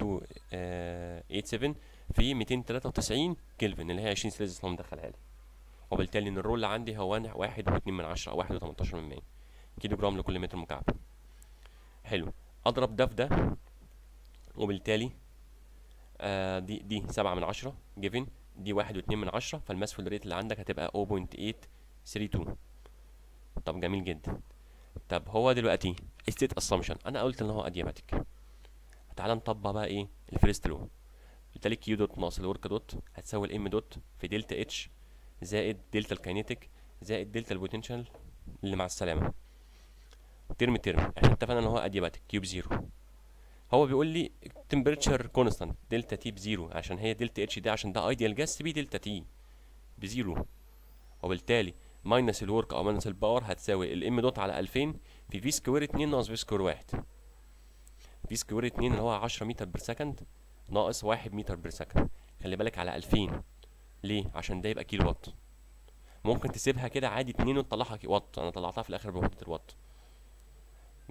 0.287 في 293 كلفن اللي هي 20 سلسلة اللي هو مدخلها لي وبالتالي ان الرول اللي عندي هو واحد واتنين من عشرة او واحد وتمنتاشر من مية كيلو جرام لكل متر مكعب حلو اضرب ده في ده وبالتالي آه دي دي سبعة من عشرة جيفن دي واحد واتنين من عشرة فالماس فول ريت اللي عندك هتبقى 0.832 طب جميل جدا طب هو دلوقتي ستيت اسامبشن انا قلت ان هو ادياباتيك تعال نطبق بقى ايه الفيرست لو بالتالي كيو دوت ناقص الورك دوت هتساوي الام دوت في دلتا اتش زائد دلتا الكاينيتيك زائد دلتا البوتنشال اللي مع السلامه ترم ترم احنا اتفقنا ان هو ادياباتيك كيوب زيرو هو بيقول لي تمبريتشر كونستانت دلتا تي بزيرو عشان هي دلتا اتش دي عشان ده ايديال جاس بي دلتا تي بزيرو وبالتالي ماينس الورك او ماينس الباور هتساوي الام دوت على 2000 في في سكوير 2 ناقص في سكوير 1 في سكوير 2 اللي هو 10 متر بير سكند ناقص 1 متر بير سكند خلي بالك على 2000 ليه عشان ده يبقى كيلو وات ممكن تسيبها كده عادي 2 وتطلعها وات انا طلعتها في الاخر بوحده الوات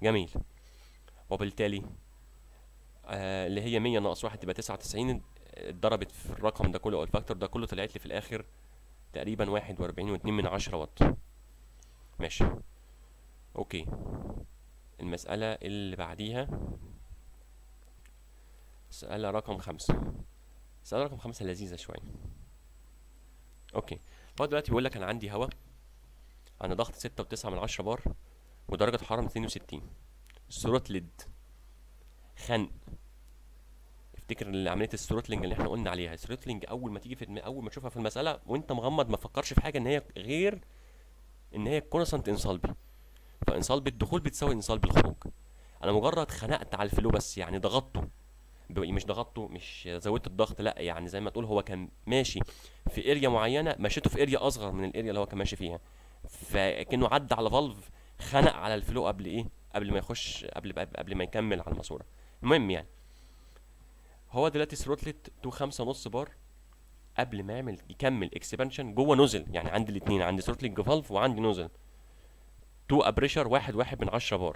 جميل وبالتالي آه اللي هي 100 ناقص واحد تبقى 99 اتضربت في الرقم ده كله او الفاكتور ده كله طلعت لي في الاخر تقريبا واحد واربعين واتنين من عشرة واط ماشي اوكي المسألة اللي بعديها مسألة رقم خمسة مسألة رقم خمسة لذيذة شوية اوكي هو دلوقتي بيقول لك انا عندي هواء انا ضغط ستة وتسعة من عشرة بار ودرجة حرارة ميتين وستين ثروتلد خنق افتكر عمليه الثروتلنج اللي احنا قلنا عليها الثروتلنج اول ما تيجي في الم... اول ما تشوفها في المساله وانت مغمض ما تفكرش في حاجه ان هي غير ان هي كونستانت انصالبي فانصالبي الدخول بتساوي انصالبي الخروج انا مجرد خنقت على الفلو بس يعني ضغطته ب- مش ضغطته مش زودت الضغط لا يعني زي ما تقول هو كان ماشي في اريا معينه مشيته في اريا اصغر من الاريا اللي هو كان ماشي فيها فكانه عدى على فالف خنق على الفلو قبل ايه قبل ما يخش قبل قبل ما يكمل على الماسوره المهم يعني هو دلوقتي ثروتلت تو خمسة ونص بار قبل ما يعمل يكمل اكسبانشن جوه نوزل يعني عندي الاثنين عندي ثروتلنج فالف وعندي نوزل تو ابريشر واحد واحد من عشرة بار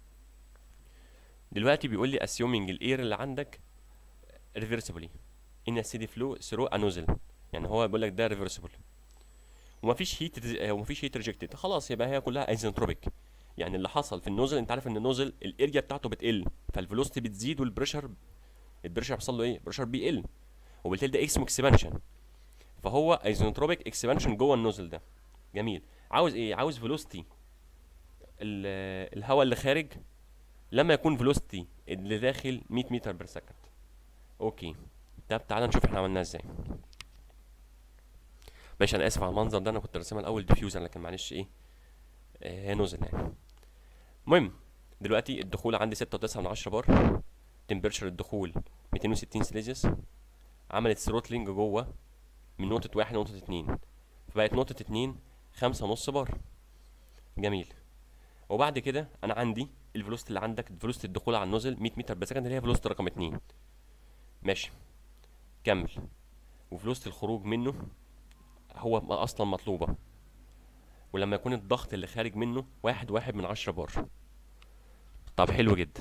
دلوقتي بيقول لي اسيومينج الاير اللي عندك ريفرسبلي ان السيدي فلو ثرو انوزل يعني هو بيقول لك ده ريفرسبل ومفيش هيت ومفيش هيت ريجكتد خلاص يبقى هي كلها ايزنتروبيك يعني اللي حصل في النوزل انت عارف ان النوزل الاريا بتاعته بتقل فالفيلوسيتي بتزيد والبريشر البريشر بيحصل له ايه البريشر بيقل وبالتالي ده اسمه اكسبانشن فهو ايزنتروبيك اكسبانشن جوه النوزل ده جميل عاوز ايه عاوز فيلوسيتي الهواء اللي خارج لما يكون فيلوسيتي اللي داخل 100 متر بير سكند اوكي طب تعالى نشوف احنا عملناها ازاي ماشي انا اسف على المنظر ده انا كنت راسمها الاول ديفيوزر لكن معلش ايه آه، هي نوزل يعني المهم دلوقتي الدخول عندي ستة وتسعة من عشرة بار تمبرشر الدخول 260 سيليزيوس عملت ثروتلينج جوه من نقطة واحد لنقطة اتنين فبقت نقطة اتنين خمسة ونص بار جميل وبعد كده انا عندي الفلوست اللي عندك فلوست الدخول على النوزل 100 متر بير سكند اللي هي فلوست رقم اتنين ماشي كمل وفلوست الخروج منه هو م- اصلا مطلوبة ولما يكون الضغط اللي خارج منه واحد واحد من عشرة بار طب حلو جدا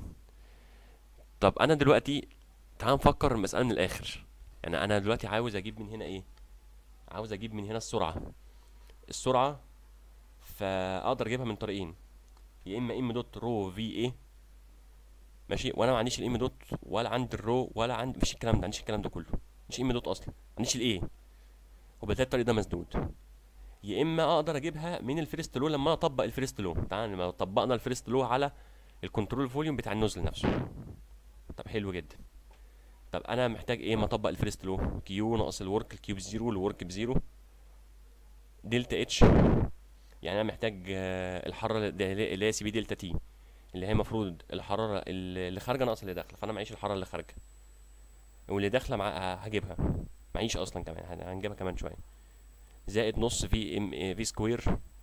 طب انا دلوقتي تعال نفكر المسألة من الاخر يعني انا دلوقتي عاوز اجيب من هنا ايه عاوز اجيب من هنا السرعة السرعة فاقدر اجيبها من طريقين يا اما ام دوت رو في اي ماشي وانا ما عنديش الام دوت ولا عندي الرو ولا عندي مفيش الكلام ده ما عنديش الكلام ده كله مش ام دوت اصلا ما عنديش الايه وبالتالي الطريق ده مسدود يا اما اقدر اجيبها من الفيرست لو لما انا اطبق الفيرست لو تعال لما طبقنا الفيرست لو على الكنترول فوليوم بتاع النوزل نفسه طب حلو جدا طب انا محتاج ايه ما اطبق الفيرست لو كيو ناقص الورك الكيو بزيرو الورك بزيرو دلتا اتش يعني انا محتاج آه، الحراره اللي اللي هي سي بي دلتا تي اللي هي المفروض الحراره اللي اللي خارجه ناقص اللي داخله فانا معيش الحراره اللي خارجه واللي داخله مع هجيبها معيش اصلا كمان هن- هنجيبها كمان شويه زائد نص في ام في سكوير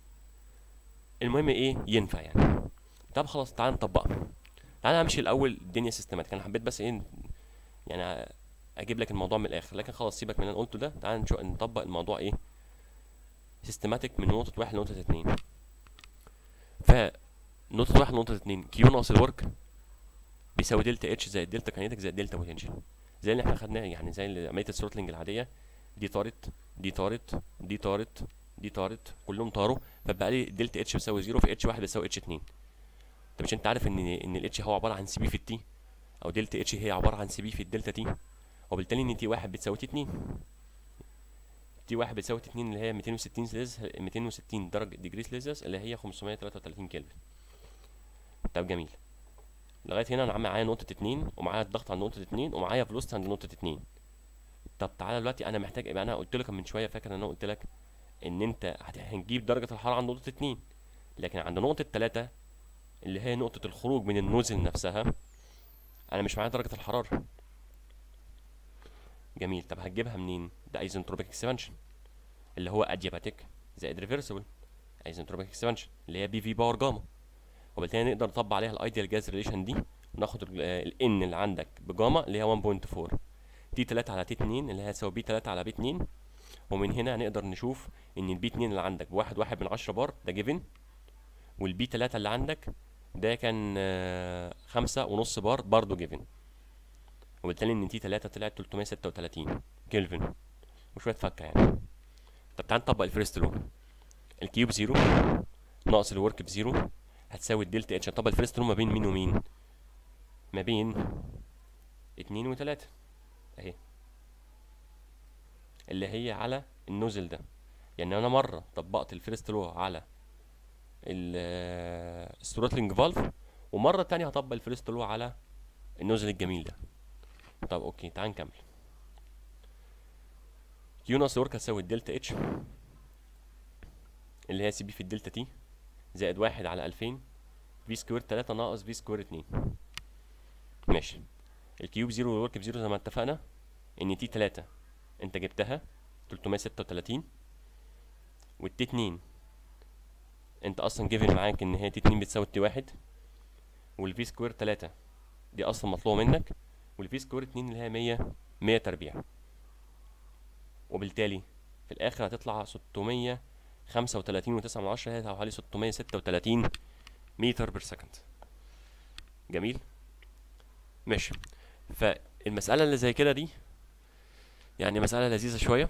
المهم ايه ينفع يعني طب خلاص تعال نطبقها تعال امشي الاول الدنيا سيستماتيك انا حبيت بس ايه يعني اجيب لك الموضوع من الاخر لكن خلاص سيبك من اللي انا قلته ده تعال نشوف نطبق الموضوع ايه سيستماتيك من نقطة واحد لنقطة اتنين ف نقطة واحد لنقطة اتنين كيو ناقص الورك بيساوي دلتا اتش زائد دلتا كاينيتك زائد دلتا بوتنشال زي اللي احنا خدناه يعني زي اللي عملية الثروتلينج العادية دي طارت دي طارت دي طارت دي طارت كلهم طاروا فبقى لي دلتا اتش بيساوي زيرو في اتش واحد بيساوي اتش اتنين انت مش انت عارف ان ان الاتش هو عبارة عن سي بي في التي او دلتا اتش هي عبارة عن سي بي في الدلتا تي وبالتالي ان تي واحد بتساوي تي اتنين تي واحد بتساوي تي اتنين اللي هي 260 سليز 260 درجة ديجري سليزيوس اللي هي 533 كلفن طب جميل لغاية هنا انا معايا نقطة اتنين ومعايا الضغط عند نقطة اتنين ومعايا فلوست عند نقطة اتنين طب تعالى دلوقتي انا محتاج يبقى انا قلت لك من شوية فاكر ان انا قلت لك ان انت هت- هنجيب درجة الحرارة عند نقطة اتنين لكن عند نقطة تلاتة اللي هي نقطة الخروج من النوزل نفسها انا مش معايا درجة الحرارة جميل طب هتجيبها منين ده ايزنتروبيك اكسبانشن اللي هو ادياباتيك زائد ريفرسبل ايزنتروبيك اكسبانشن اللي هي بي في باور جاما وبالتالي نقدر نطبق عليها الايديال جاز ريليشن دي وناخد الان اللي عندك بجاما اللي هي 1.4 تي 3 على تي 2 اللي هي هتساوي بي 3 على بي 2 ومن هنا هنقدر نشوف ان البي 2 اللي عندك بواحد واحد من عشرة بار ده جيفن والبي 3 اللي عندك ده كان آه، خمسة ونص بار برضه جيفن وبالتالي ان تي 3 طلعت 336 كلفن وشويه فكه يعني طب تعال نطبق الفيرست لو الكيوب زيرو ناقص الورك بزيرو هتساوي الدلتا اتش هنطبق الفيرست لو ما بين مين ومين ما بين اتنين وتلاتة اهي اللي هي على النوزل ده يعني انا مره طبقت الفيرست لو على الثروتلينج فالف ومره تانية هطبق الفيرست لو على النوزل الجميل ده طب اوكي تعال نكمل كيو ناقص ورك هتساوي الدلتا اتش اللي هي سي بي في الدلتا تي زائد واحد على ألفين في سكوير تلاتة ناقص في سكوير اتنين ماشي الكيوب زيرو والورك بزيرو زي ما اتفقنا ان تي تلاتة انت جبتها تلتمية ستة وتلاتين والتي اتنين انت اصلا جيفن معاك ان هي تي اتنين بتساوي تي واحد والفي سكوير تلاتة دي اصلا مطلوبة منك والفي سكوير اتنين اللي هي مية مية تربيع وبالتالي في الاخر هتطلع ستمية خمسة وتلاتين وتسعة من عشرة هي حوالي ستمية ستة وتلاتين متر بير سكند جميل ماشي فالمسألة اللي زي كده دي يعني مسألة لذيذة شوية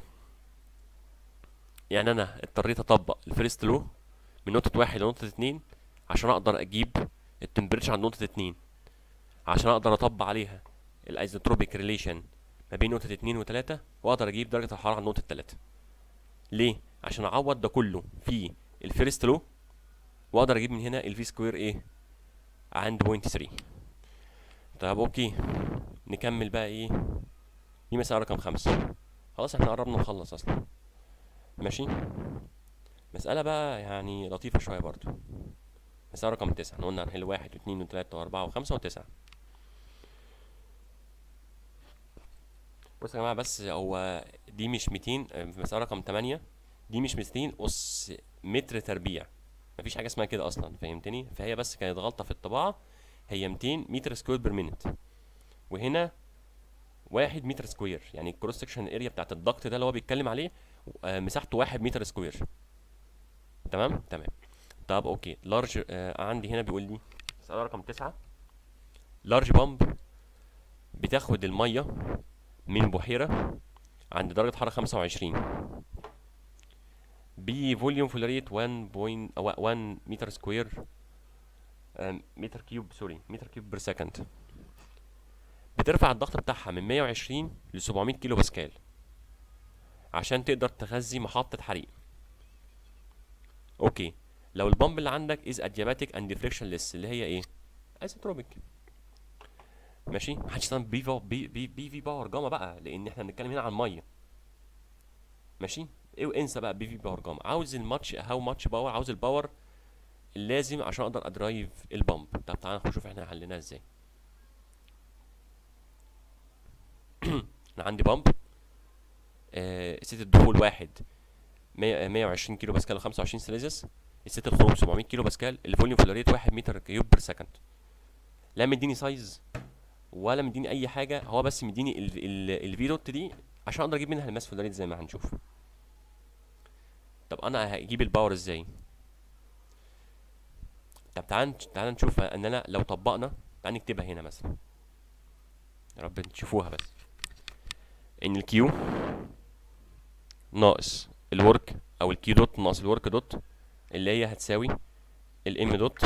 يعني أنا اضطريت أطبق الفيرست لو من نقطة واحد لنقطة اتنين عشان أقدر أجيب التمبريتشر عند نقطة اتنين عشان أقدر أطبق عليها الايزوتروبيك ريليشن ما بين نقطة اتنين وتلاتة وأقدر أجيب درجة الحرارة عند نقطة تلاتة ليه؟ عشان أعوض ده كله في الفيرست لو وأقدر أجيب من هنا الفي سكوير إيه؟ عند بوينت ثري طب أوكي نكمل بقى إيه؟ دي مسألة رقم خمسة خلاص احنا قربنا نخلص أصلا ماشي مسألة بقى يعني لطيفة شوية برضو مسألة رقم تسعة احنا قلنا هنحل واحد واثنين وثلاثة وأربعة وخمسة وتسعة بص يا جماعة بس هو دي مش 200 آه، في مسألة رقم 8 دي مش 200 أس متر تربيع مفيش حاجة اسمها كده أصلا فهمتني فهي بس كانت غلطة في الطباعة هي 200 متر سكوير بير مينت وهنا واحد متر سكوير يعني الكروس سكشن اريا بتاعت الضغط ده اللي هو بيتكلم عليه آه، مساحته واحد متر سكوير تمام تمام طب اوكي لارج آه عندي هنا بيقول لي مسألة رقم تسعة لارج بامب بتاخد المية من بحيرة عند درجة حرارة خمسة وعشرين بفوليوم فول ريت 1 بوين أو 1 متر سكوير آم، متر كيوب سوري متر كيوب بير سكند بترفع الضغط بتاعها من 120 ل 700 كيلو باسكال عشان تقدر تغذي محطة حريق اوكي لو البامب اللي عندك از ادياباتيك اند فريكشنلess اللي هي ايه ايزوتروبيك ماشي محدش يستخدم بي فا بي بي بي في باور جاما بقى لان احنا بنتكلم هنا عن ميه ماشي ايه انسى بقى بي في باور جاما عاوز الماتش هاو ماتش باور عاوز الباور اللازم عشان اقدر ادرايف البامب طب تعالى نشوف احنا حليناها ازاي انا عندي بامب آه ست الدخول واحد 100 120 كيلو باسكال و25 سيليزيوس الست الخروج 700 كيلو باسكال الفوليوم في ريت 1 متر كيوب بير سكند لا مديني سايز ولا مديني اي حاجه هو بس مديني الفي دوت دي عشان اقدر اجيب منها الماس فلوريت زي ما هنشوف طب انا هجيب الباور ازاي طب تعال تعال نشوف ان انا لو طبقنا تعال نكتبها هنا مثلا يا رب تشوفوها بس ان الكيو ناقص الورك او الكيو دوت ناقص الورك دوت اللي هي هتساوي الام دوت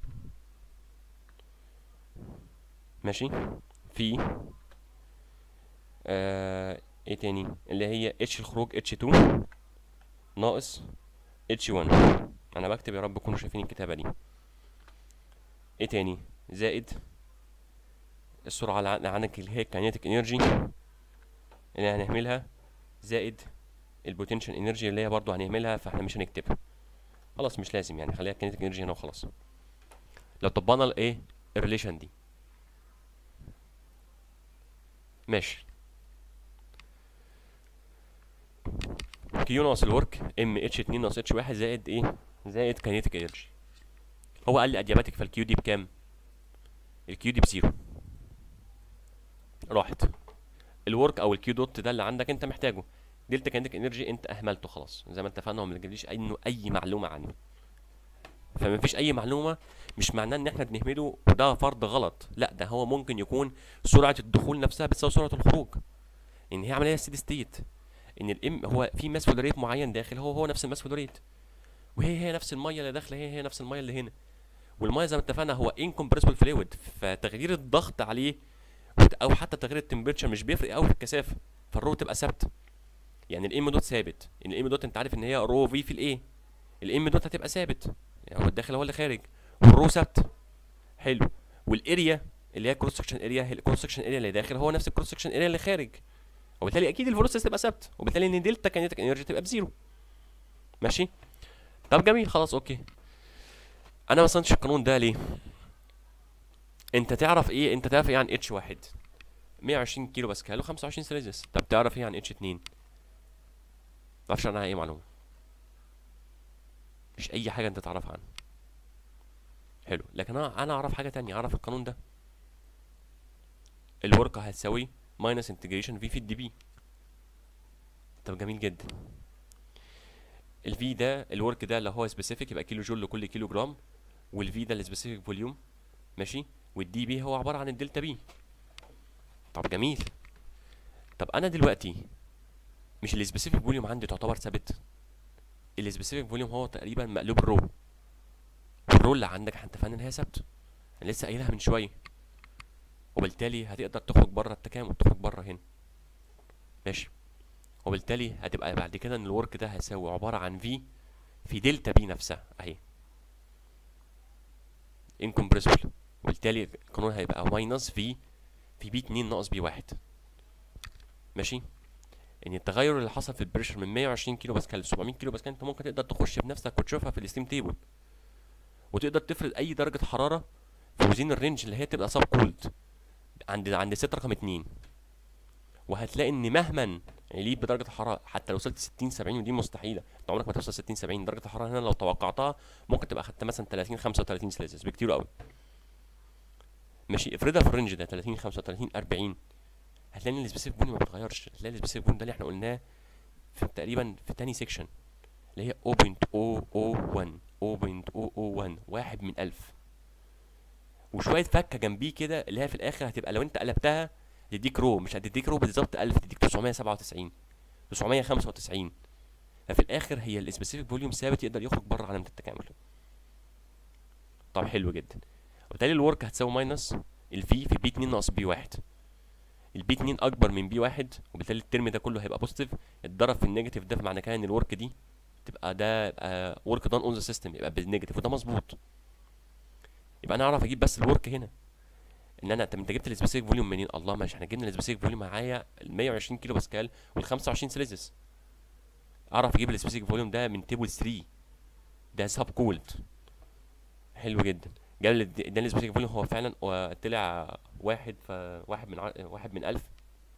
ماشي في آه ايه تاني اللي هي اتش الخروج اتش 2 ناقص اتش 1 انا بكتب يا رب تكونوا شايفين الكتابه دي ايه تاني زائد السرعه اللي عندك اللي هي كاينيتيك انرجي اللي هنعملها زائد البوتنشال انرجي اللي هي برضو هنعملها فاحنا مش هنكتبها خلاص مش لازم يعني خليها كاينيتيك انرجي هنا وخلاص لو طبقنا الايه الريليشن دي ماشي كيو ناقص الورك ام اتش 2 ناقص اتش 1 زائد ايه زائد كاينيتيك انرجي هو قال لي ادياباتيك فالكيو دي بكام الكيو دي بزيرو راحت الورك او الكيو دوت ده اللي عندك انت محتاجه دلتا كاينتيك انرجي انت اهملته خلاص زي ما اتفقنا هو ما جابليش انه اي معلومه عنه فما فيش اي معلومه مش معناه ان احنا بنهمله وده فرض غلط لا ده هو ممكن يكون سرعه الدخول نفسها بتساوي سرعه الخروج ان هي عمليه ستيدي ستيت ان الام هو في ماس فلوريت معين داخل هو هو نفس الماس فلوريت وهي هي نفس الميه اللي داخله هي هي نفس الميه اللي هنا والميه زي ما اتفقنا هو انكمبريسبل فلويد فتغيير الضغط عليه او حتى تغيير التمبريتشر مش بيفرق قوي في الكثافه فالرو تبقى ثابته يعني الام دوت ثابت ان الام دوت انت عارف ان هي رو في في الايه الام دوت هتبقى ثابت يعني هو الداخل هو اللي خارج والرو ثابت حلو والاريا اللي هي كروس سكشن اريا الكروس سكشن اريا اللي داخل هو نفس الكروس سكشن اريا اللي خارج وبالتالي اكيد الفلوسيس تبقى ثابته وبالتالي ان دلتا كينيتيك انرجي تبقى بزيرو ماشي طب جميل خلاص اوكي انا ما صنتش القانون ده ليه انت تعرف ايه انت تعرف ايه عن اتش واحد 120 كيلو باسكال و25 سيليزيوس طب تعرف ايه عن اتش 2 معرفش عنها اي معلومه مش اي حاجه انت تعرفها عنها حلو لكن انا انا اعرف حاجه تانية اعرف القانون ده الورك هتساوي ماينس انتجريشن في في الدي بي طب جميل جدا الفي ده الورك ده اللي هو سبيسيفيك يبقى كيلو جول لكل كيلو جرام والفي ده السبيسيفيك فوليوم ماشي والدي بي هو عباره عن الدلتا بي طب جميل طب انا دلوقتي مش السبيسيفيك فوليوم عندي تعتبر ثابت السبيسيفيك فوليوم هو تقريبا مقلوب الرو والرو اللي عندك انت فاهم ان هي ثابته انا لسه قايلها من شويه وبالتالي هتقدر تخرج بره التكامل تخرج بره هنا ماشي وبالتالي هتبقى بعد كده ان الورك ده هيساوي عباره عن في في دلتا بي نفسها اهي انكمبريسبل وبالتالي القانون هيبقى ماينس في في بي 2 ناقص بي 1 ماشي ان التغير اللي حصل في البريشر من 120 كيلو باسكال ل 700 كيلو باسكال انت ممكن تقدر تخش بنفسك وتشوفها في الستيم تيبل وتقدر تفرض اي درجه حراره في وزين الرينج اللي هي تبقى سب كولد عند عند ست رقم 2 وهتلاقي ان مهما عليت بدرجه الحراره حتى لو وصلت 60 70 ودي مستحيله انت عمرك ما توصل 60 70 درجه الحراره هنا لو توقعتها ممكن تبقى خدت مثلا 30 35 سلسيوس بكتير قوي ماشي افرضها في الرينج ده 30 35 40 هتلاقي ان السبيسيفيك فوليوم ما بيتغيرش هتلاقي السبيسيفيك فوليوم ده اللي احنا قلناه في تقريبا في تاني سيكشن اللي هي 0.001 0.001 واحد من ألف وشويه فكه جنبيه كده اللي هي في الاخر هتبقى لو انت قلبتها تديك رو مش هتديك رو بالظبط 1000 تديك 997 995 ففي الاخر هي السبيسيفيك فوليوم ثابت يقدر يخرج بره علامه التكامل طب حلو جدا وبالتالي الورك هتساوي ماينس الفي في بي 2 ناقص بي 1 البي 2 اكبر من بي 1 وبالتالي الترم ده كله هيبقى بوزيتيف اتضرب في النيجاتيف ده معنى كده ان الورك دي تبقى ده يبقى ورك دان اون ذا سيستم يبقى بالنيجاتيف وده مظبوط يبقى انا اعرف اجيب بس الورك هنا ان انا طب انت جبت السبيسيفيك فوليوم منين الله ماشي احنا جبنا السبيسيفيك فوليوم معايا ال 120 كيلو باسكال وال 25 سيليزيوس اعرف اجيب السبيسيفيك فوليوم ده من تيبل 3 ده سب كولد حلو جدا جاب لي اداني السبيسيفيك فوليوم هو فعلا طلع واحد ف واحد من ع... واحد من 1000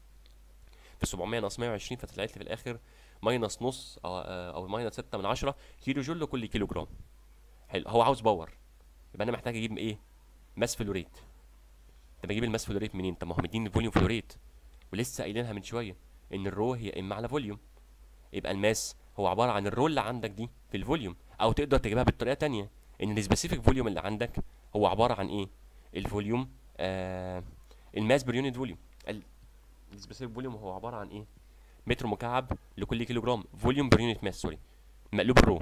في 700 ناقص 120 فطلعت لي في الاخر ماينس نص او او ماينس 6 من 10 كيلو جول لكل كيلو جرام حلو هو عاوز باور يبقى انا محتاج اجيب ايه ماس فلوريت طب اجيب الماس فلوريت منين طب ما هو مديني الفوليوم فلوريت ولسه قايلينها من شويه ان الرو هي ام على فوليوم يبقى الماس هو عباره عن الرو اللي عندك دي في الفوليوم او تقدر تجيبها بالطريقه تانية ان السبيسيفيك فوليوم اللي عندك هو عباره عن ايه الفوليوم آه الماس بير يونت فوليوم السبيسيفيك فوليوم هو عباره عن ايه متر مكعب لكل كيلو جرام فوليوم بير يونت ماس سوري مقلوب الرو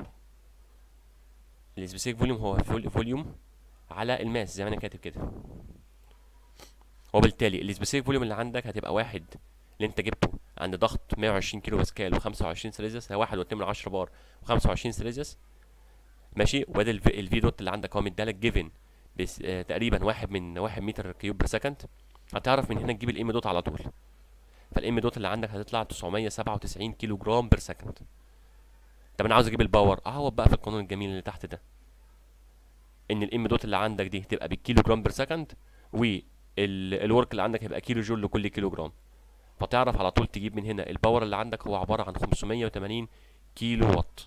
السبيسيفيك فوليوم هو فوليوم على الماس زي ما انا كاتب كده وبالتالي السبيسيفيك فوليوم اللي عندك هتبقى واحد اللي انت جبته عند ضغط 120 كيلو باسكال و25 سيليزيوس هي واحد واتنين من عشرة بار و25 سيليزيوس ماشي وادي الفي دوت اللي عندك هو مديلك جيفن بس آه تقريبا واحد من واحد متر كيوب بير سكند هتعرف من هنا تجيب الام دوت على طول فالام دوت اللي عندك هتطلع 997 كيلو جرام بير سكند طب انا عاوز اجيب الباور اعوض بقى في القانون الجميل اللي تحت ده ان الام دوت اللي عندك دي تبقى بالكيلو جرام بير سكند والورك اللي عندك هيبقى كيلو جول لكل كيلو جرام فتعرف على طول تجيب من هنا الباور اللي عندك هو عباره عن 580 كيلو وات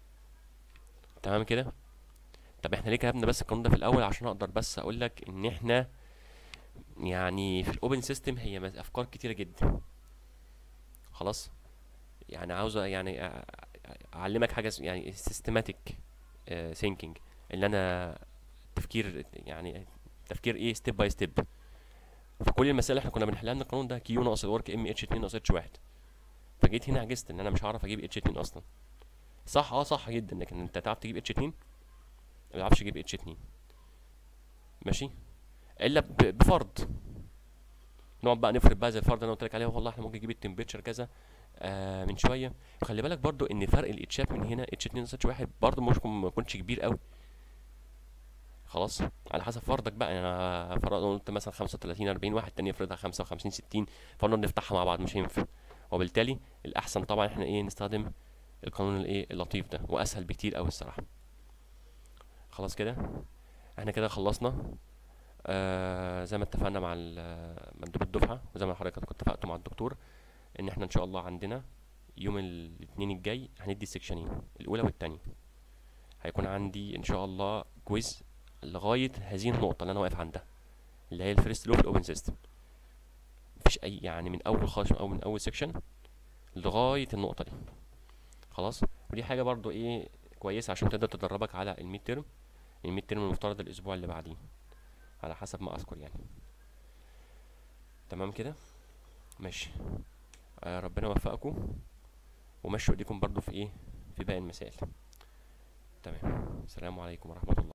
تمام كده طب احنا ليه كتبنا بس القانون ده في الاول عشان اقدر بس اقول لك ان احنا يعني في الاوبن سيستم هي افكار كتيره جدا خلاص يعني عاوز يعني اعلمك حاجه يعني سيستماتيك ثينكينج اللي انا تفكير يعني تفكير ايه ستيب باي ستيب فكل المسائل اللي احنا كنا بنحلها من القانون ده كيو ناقص الورك ام اتش 2 ناقص اتش 1 فجيت هنا عجزت ان انا مش هعرف اجيب اتش 2 اصلا صح اه صح جدا لكن انت تعرف تجيب اتش 2 ما تعرفش تجيب اتش 2 ماشي الا ب- بفرض نقعد بقى نفرض بقى زي الفرض اللي انا قلت لك عليه والله احنا ممكن نجيب التمبريتشر كذا آه من شويه وخلي بالك برضو ان فرق الاتشات من هنا اتش 2 اتش 1 برضو ممكن ما يكونش كبير قوي خلاص على حسب فرضك بقى يعني انا فرض قلت مثلا 35 40 واحد تاني يفرضها 55 60 فنقعد نفتحها مع بعض مش هينفع وبالتالي الاحسن طبعا احنا ايه نستخدم القانون الايه اللطيف ده واسهل بكتير قوي الصراحه خلاص كده احنا كده خلصنا آه زي ما اتفقنا مع ال- مندوب الدفعه وزي ما حضرتك كنت اتفقتوا مع الدكتور ان احنا ان شاء الله عندنا يوم الاثنين الجاي هندي السكشنين الاولى والثانيه هيكون عندي ان شاء الله كويز لغايه هذه النقطه اللي انا واقف عندها اللي هي الفيرست لو في الاوبن سيستم مفيش اي يعني من اول خالص او من اول سيكشن لغايه النقطه دي خلاص ودي حاجه برضو ايه كويسه عشان تقدر تدربك على الميد ترم الميد ترم المفترض الاسبوع اللي بعديه على حسب ما اذكر يعني تمام كده ماشي آه ربنا يوفقكم ومشوا ايديكم برضو في ايه في باقي المسائل تمام السلام عليكم ورحمه الله